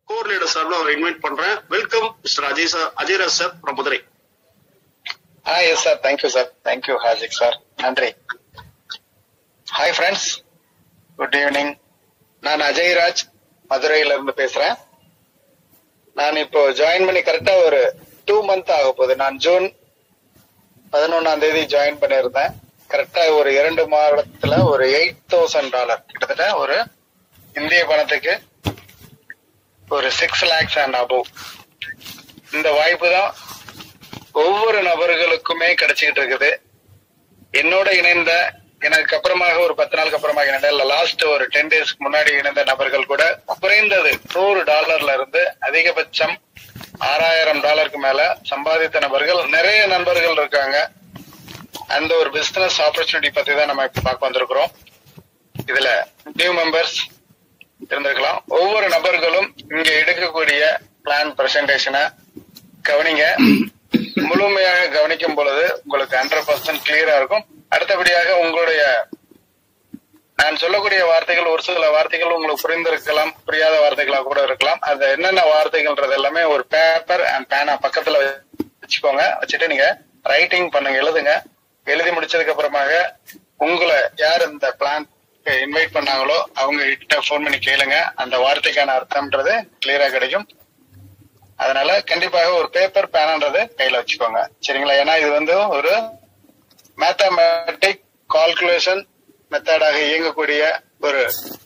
Core leader சார்ல அவரை invite பண்றேன் welcome mister Ajay sir Ajayraj sir from Madurai ah yes sir thank you sir thank you ஹாசிக் sir நன்றி hi friends good evening நான் அஜய்ராஜ் மதுரையில இருந்து பேசுறேன் நான் இப்போ ஜாயின் பண்ணி கரெக்டா ஒரு டூ மந்த் ஆக போகுது நான் ஜூன் பதினொன்னாம் தேதி ஜாயின் பண்ணியிருந்தேன் கரெக்டா ஒரு இரண்டு மாதத்துல ஒரு எயிட் தௌசண்ட் டாலர் கிட்டத்தட்ட ஒரு இந்திய பணத்துக்கு ஒரு சிக்ஸ் லேக்ஸ் அண்ட் அபோவ் இந்த வாய்ப்பு தான் ஒவ்வொரு நபர்களுக்குமே கிடைச்சிக்கிட்டு இருக்குது என்னோட இணைந்த எனக்கு அப்புறமாக ஒரு பத்து நாளுக்கு அப்புறமாக இணைந்த இல்ல லாஸ்ட் ஒரு டென் டேஸ்க்கு முன்னாடி இணைந்த நபர்கள் கூட குறைந்தது நூறு டாலர்ல இருந்து அதிகபட்சம் ஆறாயிரம் டாலருக்கு மேல சம்பாதித்த நபர்கள் நிறைய நண்பர்கள் இருக்காங்க அந்த ஒரு பிசினஸ் ஆப்பர்ச்சுனிட்டி பத்தி தான் நம்ம இப்ப பார்க்க வந்திருக்கிறோம் இதுல நியூ மெம்பர்ஸ் இருந்திருக்கலாம் ஒவ்வொரு நபர்களும் இங்க எடுக்கக்கூடிய பிளான் பிரசன்டேஷனை கவனிங்க முழுமையாக கவனிக்கும் பொழுது உங்களுக்கு ஹண்ட்ரட் பர்சன்ட் கிளியரா இருக்கும் அடுத்தபடியாக உங்களுடைய நான் சொல்லக்கூடிய வார்த்தைகள் ஒரு சில வார்த்தைகள் உங்களுக்கு புரிந்திருக்கலாம் புரியாத வார்த்தைகளா கூட இருக்கலாம் அது என்னென்ன வார்த்தைகள்ன்றது எல்லாமே ஒரு பேப்பர் அண்ட் பேனா பக்கத்துல வச்சுக்கோங்க வச்சுட்டு நீங்க ரைட்டிங் பண்ணுங்க எழுதுங்க எழுதி முடிச்சதுக்கு அப்புறமாக உங்களை யார் இந்த பிளான் இன்வைட் பண்ணாங்களோ அவங்க கிட்ட ஃபோன் பண்ணி கேளுங்க அந்த வார்த்தைக்கான அர்த்தம்ன்றது கிளியரா கிடைக்கும் அதனால கண்டிப்பாக ஒரு பேப்பர் பேனான்றது கையில வச்சுக்கோங்க சரிங்களா ஏன்னா இது வந்து ஒரு மேத்தமேட்டிக் கால்குலேஷன் மெத்தடாக இயங்கக்கூடிய ஒரு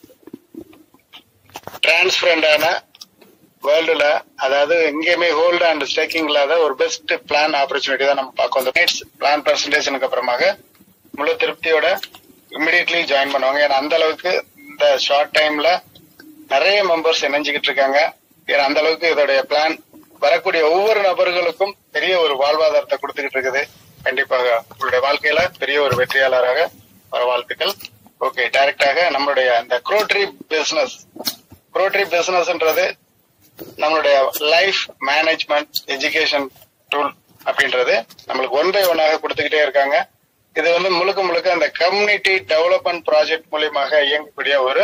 டிரான்ஸ்பரண்டான வேர்ல்டுல அதாவது எங்கேயுமே ஹோல்டு அண்ட் ஸ்டேக்கிங் இல்லாத ஒரு பெஸ்ட் பிளான் ஆப்பர்ச்சுனிட்டி தான் நம்ம பார்க்க வந்தோம் பிளான் பிரசன்டேஷனுக்கு அப்புறமாக முழு திருப்தியோட இமிடியட்லி ஜாயின் பண்ணுவாங்க ஏன்னா அந்த அளவுக்கு இந்த ஷார்ட் டைம்ல நிறைய மெம்பர்ஸ் இணைஞ்சுக்கிட்டு இருக்காங்க ஏன்னா அந்த அளவுக்கு இதோடைய பிளான் வரக்கூடிய ஒவ்வொரு நபர்களுக்கும் பெரிய ஒரு வாழ்வாதாரத்தை கொடுத்துக்கிட்டு இருக்குது கண்டிப்பாக உங்களுடைய வாழ்க்கையில பெரிய ஒரு வெற்றியாளராக வர வாழ்த்துக்கள் ஓகே டைரக்டாக நம்மளுடைய அந்த குரோட்ரி பிசினஸ் குரோட்ரி பிசினஸ்ன்றது நம்மளுடைய லைஃப் மேனேஜ்மெண்ட் எஜுகேஷன் டூல் அப்படின்றது நம்மளுக்கு ஒன் பை ஒன்னாக கொடுத்துக்கிட்டே இருக்காங்க இது வந்து முழுக்க முழுக்க அந்த கம்யூனிட்டி டெவலப்மெண்ட் ப்ராஜெக்ட் மூலியமாக இயங்கக்கூடிய ஒரு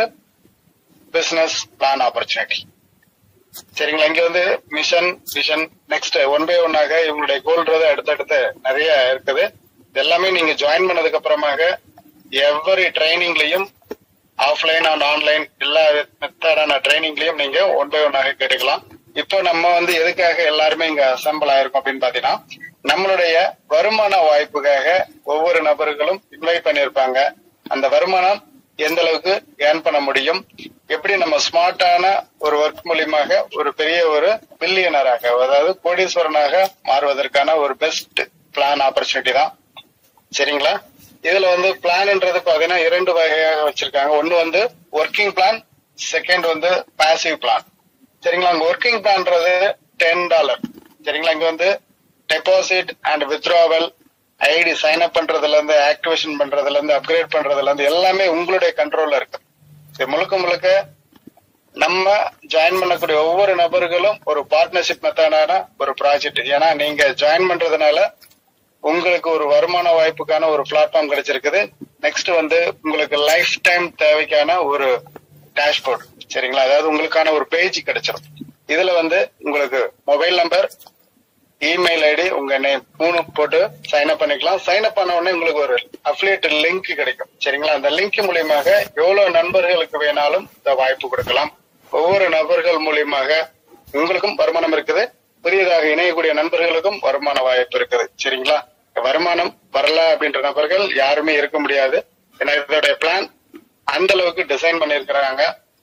பிசினஸ் பிளான் ஆப்பர்ச்சுனிட்டி சரிங்களா இங்க வந்து mission vision next one by ஒன்னாக இவங்களுடைய கோல்ன்றது அடுத்தடுத்து நிறைய இருக்குது இது எல்லாமே நீங்க ஜாயின் பண்ணதுக்கு அப்புறமாக எவ்வரி ட்ரைனிங்லயும் ஆஃப்லைன் அண்ட் ஆன்லைன் எல்லா மெத்தடான ட்ரைனிங்லயும் நீங்க ஒன் பை ஒன்னாக கேட்டுக்கலாம் இப்போ நம்ம வந்து எதுக்காக எல்லாருமே இங்க அசம்பிள் ஆயிருக்கோம் அப்படின்னு பாத்தீங்கன்னா நம்மளுடைய வருமான வாய்ப்புக்காக ஒவ்வொரு நபர்களும் இன்வைட் பண்ணியிருப்பாங்க அந்த வருமானம் எந்த அளவுக்கு ஏர்ன் பண்ண முடியும் எப்படி நம்ம ஸ்மார்ட்டான ஒரு ஒர்க் மூலியமாக ஒரு பெரிய ஒரு பில்லியனராக அதாவது கோடீஸ்வரனாக மாறுவதற்கான ஒரு பெஸ்ட் பிளான் ஆப்பர்ச்சுனிட்டி தான் சரிங்களா இதுல வந்து பிளான்ன்றது பாத்தீங்கன்னா இரண்டு வகையாக வச்சிருக்காங்க ஒன்னு வந்து ஒர்க்கிங் பிளான் செகண்ட் வந்து பாசிவ் பிளான் சரிங்களா அங்க ஒர்க்கிங் பிளான்றது டென் டாலர் சரிங்களா இங்க வந்து deposit and withdrawal ID sign up பண்றதுல இருந்து ஆக்டிவேஷன் பண்றதுல இருந்து அப்கிரேட் பண்றதுல இருந்து எல்லாமே உங்களுடைய கண்ட்ரோல்ல இருக்கு இது முழுக்க முழுக்க நம்ம ஜாயின் பண்ணக்கூடிய ஒவ்வொரு நபர்களும் ஒரு பார்ட்னர்ஷிப் மெத்தடான ஒரு ப்ராஜெக்ட் ஏன்னா நீங்க ஜாயின் பண்றதுனால உங்களுக்கு ஒரு வருமான வாய்ப்புக்கான ஒரு பிளாட்ஃபார்ம் கிடைச்சிருக்குது நெக்ஸ்ட் வந்து உங்களுக்கு லைஃப் டைம் தேவைக்கான ஒரு டேஷ்போர்ட் சரிங்களா அதாவது உங்களுக்கான ஒரு பேஜ் கிடைச்சிடும் இதுல வந்து உங்களுக்கு மொபைல் நம்பர் இமெயில் ஐடி உங்க நேம் மூணு போட்டு சைன் அப் பண்ணிக்கலாம் சைன் அப் பண்ண உடனே உங்களுக்கு ஒரு அஃபிலியேட் லிங்க் கிடைக்கும் சரிங்களா அந்த லிங்க் மூலியமாக எவ்வளவு நண்பர்களுக்கு வேணாலும் இந்த வாய்ப்பு கொடுக்கலாம் ஒவ்வொரு நபர்கள் மூலியமாக உங்களுக்கும் வருமானம் இருக்குது புதியதாக இணையக்கூடிய நண்பர்களுக்கும் வருமான வாய்ப்பு இருக்குது சரிங்களா வருமானம் வரல அப்படின்ற நபர்கள் யாருமே இருக்க முடியாது ஏன்னா இதோடைய பிளான் அந்த அளவுக்கு டிசைன் பண்ணிருக்கிறாங்க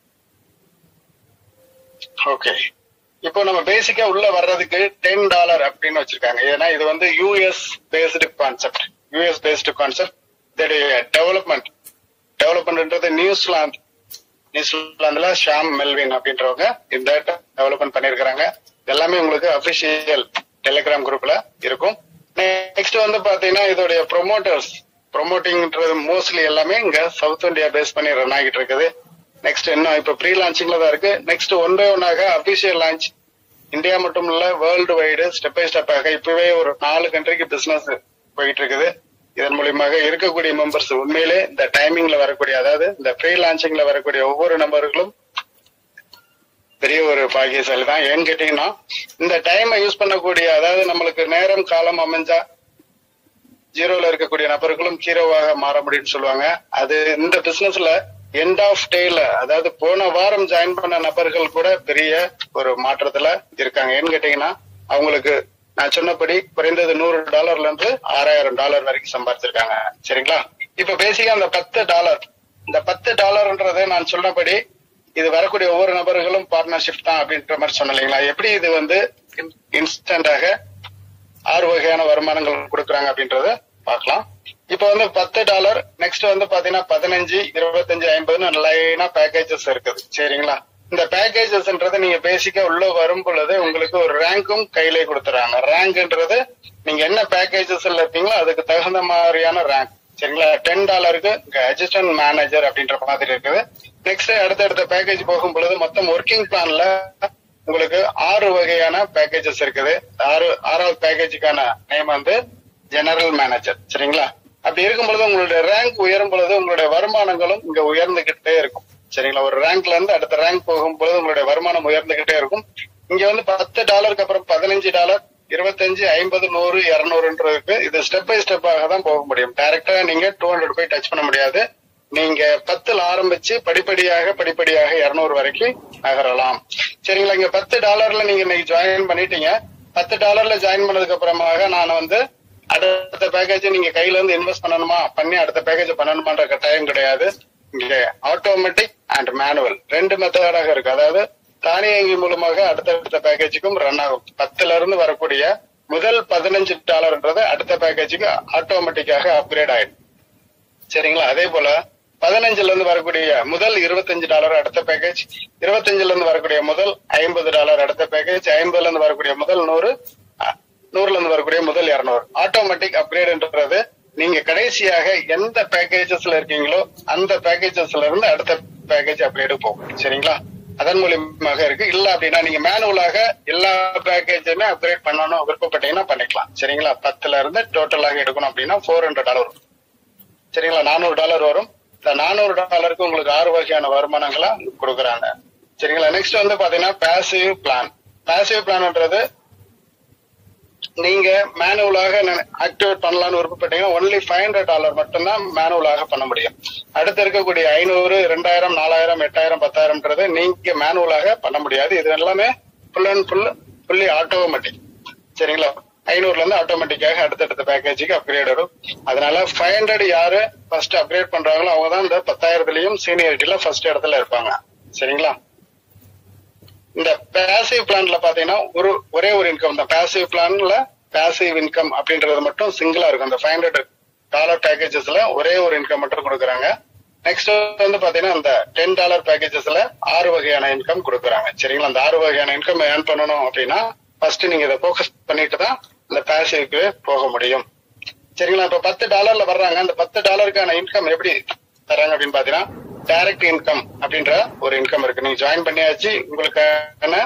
ஓகே இப்போ நம்ம பேசிக்கா உள்ள வர்றதுக்கு டென் டாலர் அப்படின்னு வச்சிருக்காங்க ஏன்னா இது வந்து US based concept US based concept இதோடைய டெவலப்மெண்ட் டெவலப்மெண்ட்ன்றது நியூசிலாந்து நியூசிலாந்துல ஷாம் மெல்வின் அப்படின்றவங்க இந்த டெவலப்மெண்ட் பண்ணிருக்கிறாங்க எல்லாமே உங்களுக்கு அபிஷியல் டெலிகிராம் குரூப்ல இருக்கும் நெக்ஸ்ட் வந்து பாத்தீங்கன்னா இதோடைய ப்ரொமோட்டர்ஸ் ப்ரொமோட்டிங்ன்றது மோஸ்ட்லி எல்லாமே இங்க சவுத் இந்தியா பேஸ் பண்ணி ரன் ஆகிட்டு இருக்குது நெக்ஸ்ட் இன்னும் இப்ப ப்ரீ லான்ச்சிங்ல தான் இருக்கு நெக்ஸ்ட் ஒன் பை ஒன்னாக அபிஷியல் லான்ச் இந்தியா மட்டும் இல்ல வேர்ல்டு வைடு ஸ்டெப் பை ஸ்டெப்பாக இப்பவே ஒரு நாலு கண்ட்ரிக்கு பிசினஸ் போயிட்டு இருக்குது இதன் மூலியமாக இருக்கக்கூடிய மெம்பர்ஸ் உண்மையிலே இந்த டைமிங்ல வரக்கூடிய அதாவது இந்த ப்ரீ லான்ச்சிங்ல வரக்கூடிய ஒவ்வொரு நபர்களும் பெரிய ஒரு பாக்கியசாலி தான் ஏன்னு கேட்டீங்கன்னா இந்த டைமை யூஸ் பண்ணக்கூடிய அதாவது நம்மளுக்கு நேரம் காலம் அமைஞ்சா ஜீரோல இருக்கக்கூடிய நபர்களும் ஹீரோவாக மாற முடியும்னு சொல்லுவாங்க அது இந்த பிசினஸ்ல எண்ட் ஆஃப் டேல அதாவது போன வாரம் ஜாயின் பண்ண நபர்கள் கூட பெரிய ஒரு மாற்றத்துல இருக்காங்க ஏன்னு கேட்டீங்கன்னா அவங்களுக்கு நான் சொன்னபடி குறைந்தது நூறு டாலர்ல இருந்து ஆறாயிரம் டாலர் வரைக்கும் சம்பாதிச்சிருக்காங்க சரிங்களா இப்ப பேசிக்கா அந்த பத்து டாலர் இந்த பத்து டாலர்ன்றது நான் சொன்னபடி இது வரக்கூடிய ஒவ்வொரு நபர்களும் பார்ட்னர்ஷிப் தான் அப்படின்ற மாதிரி சொன்ன இல்லைங்களா எப்படி இது வந்து இன்ஸ்டன்டாக ஆறு வகையான வருமானங்கள் கொடுக்குறாங்க அப்படின்றத பார்க்கலாம் இப்போ வந்து பத்து டாலர் நெக்ஸ்ட் வந்து பாத்தீங்கன்னா பதினஞ்சு இருபத்தஞ்சு ஐம்பதுன்னு லைனா பேக்கேஜஸ் இருக்குது சரிங்களா இந்த பேக்கேஜஸ்ன்றது நீங்க பேசிக்கா உள்ள வரும் பொழுது உங்களுக்கு ஒரு ரேங்க்கும் கையிலே கொடுத்துறாங்க ரேங்க்ன்றது நீங்க என்ன பேக்கேஜஸ்ல இருப்பீங்களோ அதுக்கு தகுந்த மாதிரியான ரேங்க் சரிங்களா டென் டாலருக்கு அசிஸ்டன்ட் மேனேஜர் அப்படின்ற மாதிரி இருக்குது நெக்ஸ்ட் அடுத்தடுத்த பேக்கேஜ் போகும் பொழுது மொத்தம் ஒர்க்கிங் பிளான்ல உங்களுக்கு ஆறு வகையான பேக்கேஜஸ் இருக்குது ஆறு ஆறாவது பேக்கேஜுக்கான நேம் வந்து ஜெனரல் மேனேஜர் சரிங்களா அப்படி இருக்கும் பொழுது உங்களுடைய ரேங்க் உயரும் பொழுது உங்களுடைய வருமானங்களும் இங்க உயர்ந்துகிட்டே இருக்கும் சரிங்களா ஒரு ரேங்க்ல இருந்து அடுத்த ரேங்க் போகும் பொழுது உங்களுடைய வருமானம் உயர்ந்துகிட்டே இருக்கும் இங்க வந்து பத்து டாலருக்கு அப்புறம் பதினஞ்சு டாலர் இருபத்தஞ்சு ஐம்பது நூறு இருநூறுன்றதுக்கு இது ஸ்டெப் பை ஸ்டெப்பாக தான் போக முடியும் டைரக்டா நீங்க டூ ஹண்ட்ரட் போய் டச் பண்ண முடியாது நீங்க பத்துல ஆரம்பிச்சு படிப்படியாக படிப்படியாக இருநூறு வரைக்கும் நகரலாம் சரிங்களா இங்க பத்து டாலர்ல நீங்க இன்னைக்கு ஜாயின் பண்ணிட்டீங்க பத்து டாலர்ல ஜாயின் பண்ணதுக்கு அப்புறமாக நான் வந்து அடுத்த பேக்கேஜ் நீங்க கையில இருந்து இன்வெஸ்ட் பண்ணணுமா பண்ணி அடுத்த பேக்கேஜ் பண்ணணுமான்ற கட்டாயம் கிடையாது இங்க ஆட்டோமேட்டிக் அண்ட் மேனுவல் ரெண்டு மெத்தடாக இருக்கு அதாவது தானியங்கி மூலமாக அடுத்தடுத்த பேக்கேஜுக்கும் ரன் ஆகும் பத்துல இருந்து வரக்கூடிய முதல் பதினஞ்சு டாலர்ன்றது அடுத்த பேக்கேஜுக்கு ஆட்டோமேட்டிக்காக அப்கிரேட் ஆயிடும் சரிங்களா அதே போல பதினஞ்சுல இருந்து வரக்கூடிய முதல் இருபத்தஞ்சு டாலர் அடுத்த பேக்கேஜ் இருபத்தஞ்சுல இருந்து வரக்கூடிய முதல் ஐம்பது டாலர் அடுத்த பேக்கேஜ் ஐம்பதுல இருந்து வரக்கூடிய முதல் நூறு அஹ், நூறுல இருந்து வரக்கூடிய முதல் இருநூறு ஆட்டோமேட்டிக் அப்கிரேட்ன்றது நீங்க கடைசியாக எந்த பேக்கேஜஸ்ல இருக்கீங்களோ அந்த பேக்கேஜஸ்ல இருந்து அடுத்த பேக்கேஜ் அப்கிரேடு போகும் சரிங்களா அதன் மூலியமாக இருக்கு இல்ல அப்படின்னா நீங்க மேனுவலாக எல்லா பேக்கேஜுமே அப்கிரேட் பண்ணணும் விருப்பப்பட்டீங்கன்னா பண்ணிக்கலாம் சரிங்களா பத்துல இருந்து டோட்டலாக எடுக்கணும் அப்படின்னா ஃபோர் ஹண்ட்ரட் டாலர் வரும் சரிங்களா நானூறு டாலர் வரும் இந்த நானூறு டாலருக்கு உங்களுக்கு ஆறு வகையான வருமானங்களா கொடுக்குறாங்க சரிங்களா நெக்ஸ்ட் வந்து பாத்தீங்கன்னா பேசிவ் பிளான் பேசிவ் பிளான்ன்றது நீங்க மேனுவலாக ஆக்டிவேட் பண்ணலாம்னு விருப்பப்பட்டீங்கன்னா ஒன்லி ஃபைவ் ஹண்ட்ரட் டாலர் மட்டும்தான் மேனுவலாக பண்ண முடியும் அடுத்து இருக்கக்கூடிய ஐநூறு ரெண்டாயிரம் நாலாயிரம் எட்டாயிரம் பத்தாயிரம்ன்றது நீங்க மேனுவலாக பண்ண முடியாது இது எல்லாமே full and full fully automatic சரிங்களா ஐநூறுல இருந்து ஆட்டோமேட்டிக்காக அடுத்தடுத்த பேக்கேஜுக்கு அப்கிரேட் வரும் அதனால ஃபைவ் ஹண்ட்ரட் யாரு ஃபர்ஸ்ட் அப்கிரேட் பண்றாங்களோ அவங்க தான் இந்த பத்தாயிரத்துலயும் சீனியரிட்டில ஃபர்ஸ்ட் இடத்துல இருப்பாங்க சரிங்களா இந்த பேசிவ் பிளான்ல பாத்தீங்கன்னா ஒரு ஒரே ஒரு இன்கம் தான் பேசிவ் பிளான்ல பேசிவ் இன்கம் அப்படின்றது மட்டும் சிங்கிளா இருக்கும் அந்த ஃபைவ் ஹண்ட்ரட் டாலர் பேக்கேஜஸ்ல ஒரே ஒரு இன்கம் மட்டும் கொடுக்குறாங்க நெக்ஸ்ட் வந்து பாத்தீங்கன்னா அந்த டென் டாலர் பேக்கேஜஸ்ல ஆறு வகையான இன்கம் கொடுக்குறாங்க சரிங்களா அந்த ஆறு வகையான இன்கம் ஏர்ன் பண்ணணும் அப்படின்னா ஃபர்ஸ்ட் நீங்க இதை ஃபோக்கஸ் பண்ணிட்டு தான் இந்த பேசிவ்க்கு போக முடியும் சரிங்களா இப்ப பத்து டாலர்ல வர்றாங்க அந்த பத்து டாலருக்கான இன்கம் எப்படி தராங்க அப்படின்னு பாத்தீங்கன்னா டைரக்ட் இன்கம் அப்படின்ற ஒரு இன்கம் இருக்கு நீங்க ஜாயின் பண்ணியாச்சு உங்களுக்கான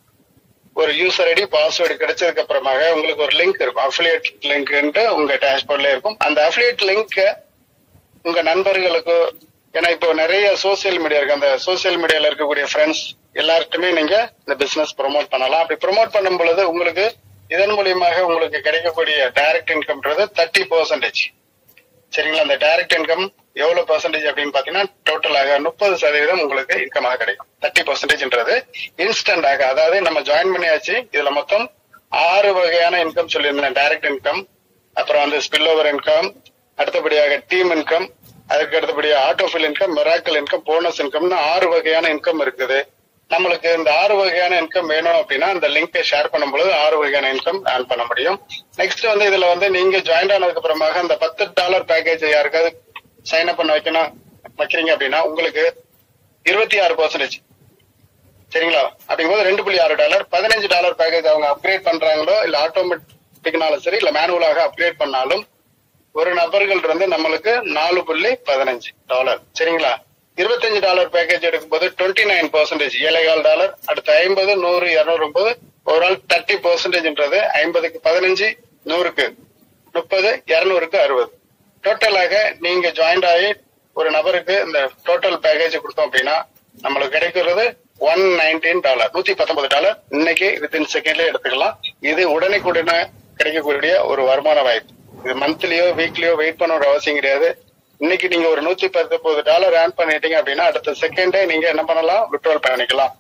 ஒரு யூசர் ஐடி பாஸ்வேர்டு கிடைச்சதுக்கு அப்புறமாக உங்களுக்கு ஒரு லிங்க் இருக்கும் அஃபிலியேட் லிங்க்ன்ட்டு உங்க டேஷ்போர்ட்ல இருக்கும் அந்த அஃபிலியேட் லிங்க் உங்க நண்பர்களுக்கு ஏன்னா இப்போ நிறைய சோசியல் மீடியா இருக்கு அந்த சோசியல் மீடியால இருக்கக்கூடிய ஃப்ரெண்ட்ஸ் எல்லார்ட்டுமே நீங்க இந்த பிசினஸ் ப்ரோமோட் பண்ணலாம் அப்படி ப்ரோமோட் பண்ணும் பொழுது உங்களுக்கு இதன் மூலியமாக உங்களுக்கு கிடைக்கக்கூடிய டைரக்ட் இன்கம்ன்றது தேர்ட்டி பர்சன்டேஜ் சரிங்களா அந்த டைரக்ட் இன்கம் எவ்வளவு பர்சன்டேஜ் அப்படின்னு பாத்தீங்கன்னா டோட்டலாக முப்பது சதவீதம் உங்களுக்கு இன்கமாக கிடைக்கும் தேர்ட்டி பர்சன்டேஜ்ன்றது இன்ஸ்டன்டாக அதாவது நம்ம ஜாயின் பண்ணியாச்சு இதுல மொத்தம் ஆறு வகையான இன்கம் சொல்லியிருந்தேன் டைரக்ட் இன்கம் அப்புறம் வந்து ஸ்பில் ஓவர் இன்கம் அடுத்தபடியாக டீம் இன்கம் அதுக்கு அடுத்தபடியாக autofill income miracle income bonus இன்கம்னு ஆறு வகையான இன்கம் இருக்குது நம்மளுக்கு இந்த ஆறு வகையான இன்கம் வேணும் அப்படின்னா இந்த லிங்கை ஷேர் பண்ணும்பொழுது ஆறு வகையான இன்கம் ஏர்ன் பண்ண முடியும் நெக்ஸ்ட் வந்து இதுல வந்து நீங்க ஜாயின் ஆனதுக்கு அப்புறமாக அந்த பத்து டாலர் பேக்கேஜ் யாருக்காவது சைன் அப் பண்ண வைக்கணும் வைக்கிறீங்க அப்படின்னா உங்களுக்கு இருபத்தி ஆறு பர்சன்டேஜ் சரிங்களா அப்படிங்கும்போது ரெண்டு புள்ளி ஆறு டாலர் பதினஞ்சு டாலர் பேக்கேஜ் அவங்க அப்கிரேட் பண்றாங்களோ இல்ல ஆட்டோமேட்டிக்னாலும் சரி இல்ல மேனுவலாக அப்கிரேட் பண்ணாலும் ஒரு நபர்கள் இருந்து நம்மளுக்கு நாலு புள்ளி பதினஞ்சு டாலர் சரிங்களா இருபத்தஞ்சு டாலர் பேக்கேஜ் எடுக்கும்போது டுவெண்ட்டி நைன் பர்சன்டேஜ் ஏழைகால் டாலர் அடுத்து ஐம்பது நூறு இருநூறு போது ஓவரால் தேர்ட்டி பர்சன்டேஜ்ன்றது ஐம்பதுக்கு பதினஞ்சு நூறுக்கு முப்பது இருநூறுக்கு அறுபது டோட்டலாக நீங்க ஜாயின்ட் ஆகி ஒரு நபருக்கு இந்த டோட்டல் பேக்கேஜ் கொடுத்தோம் அப்படின்னா நம்மளுக்கு கிடைக்கிறது ஒன் நைன்டீன் டாலர் நூத்தி பத்தொன்பது டாலர் இன்னைக்கு வித்தின் செகண்ட்லயே எடுத்துக்கலாம் இது உடனுக்குடனே கிடைக்கக்கூடிய ஒரு வருமான வாய்ப்பு இது மந்த்லியோ வீக்லியோ வெயிட் பண்ண ஒரு அவசியம் கிடையாது இன்னைக்கு நீங்க ஒரு நூத்தி பத்தொன்பது டாலர் ஏர்ன் பண்ணிட்டீங்க அப்படின்னா அடுத்த செகண்டே நீங்க என்ன பண்ணலாம் விட்ரோல் பண்ணிக்கலாம்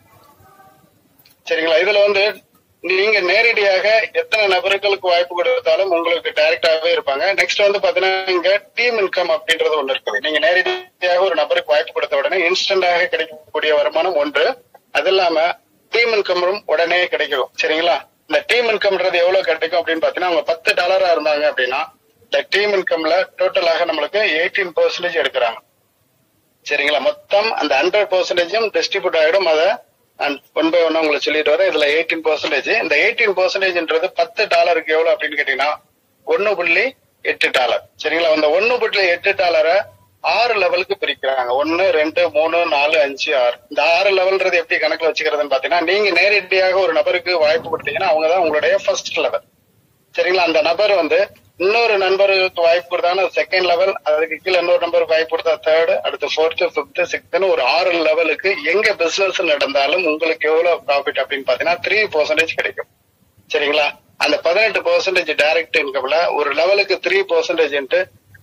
சரிங்களா இதுல வந்து நீங்க நேரடியாக எத்தனை நபர்களுக்கு வாய்ப்பு கொடுத்தாலும் உங்களுக்கு டைரக்டாவே இருப்பாங்க நெக்ஸ்ட் வந்து பாத்தீங்கன்னா இங்க டீம் இன்கம் அப்படின்றது ஒண்ணு இருக்குது நீங்க நேரடியாக ஒரு நபருக்கு வாய்ப்பு கொடுத்த உடனே இன்ஸ்டன்டாக கிடைக்கக்கூடிய வருமானம் ஒன்று அது இல்லாம டீம் இன்கமும் உடனே கிடைக்கும் சரிங்களா இந்த டீம் இன்கம்ன்றது எவ்வளவு கிடைக்கும் அப்படின்னு பாத்தீங்கன்னா அவங்க பத்து டாலரா இருந்தாங்க அப்படின்னா இந்த டீம் இன்கம்ல டோட்டலாக நம்மளுக்கு எயிட்டீன் பெர்சன்டேஜ் எடுக்கிறாங்க சரிங்களா மொத்தம் அந்த ஹண்ட்ரட் பெர்சன்டேஜும் டிஸ்ட்ரிபியூட் ஆயிடும் அதை ஒன் பை ஒன் உங்களுக்கு சொல்லிட்டு வரேன் இதுல எயிட்டீன் பெர்சன்டேஜ் இந்த எயிட்டீன் பெர்சன்டேஜ்ன்றது பத்து டாலருக்கு எவ்வளவு அப்படின்னு கேட்டீங்கன்னா ஒன்னு புள்ளி எட்டு டாலர் சரிங்களா அந்த ஒன்னு புள்ளி எட்டு டாலரை ஆறு லெவலுக்கு பிரிக்கிறாங்க ஒன்னு ரெண்டு மூணு நாலு அஞ்சு ஆறு இந்த ஆறு லெவல்ன்றது எப்படி கணக்குல வச்சுக்கிறதுன்னு பாத்தீங்கன்னா நீங்க நேரடியாக ஒரு நபருக்கு வாய்ப்பு கொடுத்தீங்கன்னா அவங்க தான் உங்களுடைய ஃபர்ஸ்ட் லெவல் சரிங்களா அந்த நபர் வந்து இன்னொரு நண்பருக்கு வாய்ப்பு கொடுத்தாங்கன்னா செகண்ட் லெவல் அதுக்கு கீழே இன்னொரு நம்பருக்கு வாய்ப்பு கொடுத்தா தேர்டு அடுத்து ஃபோர்த்து ஃபிஃப்த் சிக்ஸ்த்னு ஒரு ஆறு லெவலுக்கு எங்க பிசினஸ் நடந்தாலும் உங்களுக்கு எவ்வளவு ப்ராஃபிட் அப்படின்னு பாத்தீங்கன்னா த்ரீ பர்சன்டேஜ் கிடைக்கும் சரிங்களா அந்த பதினெட்டு பர்சன்டேஜ் டைரக்ட் இன்கம்ல ஒரு லெவலுக்கு த்ரீ பர்சன்டேஜ்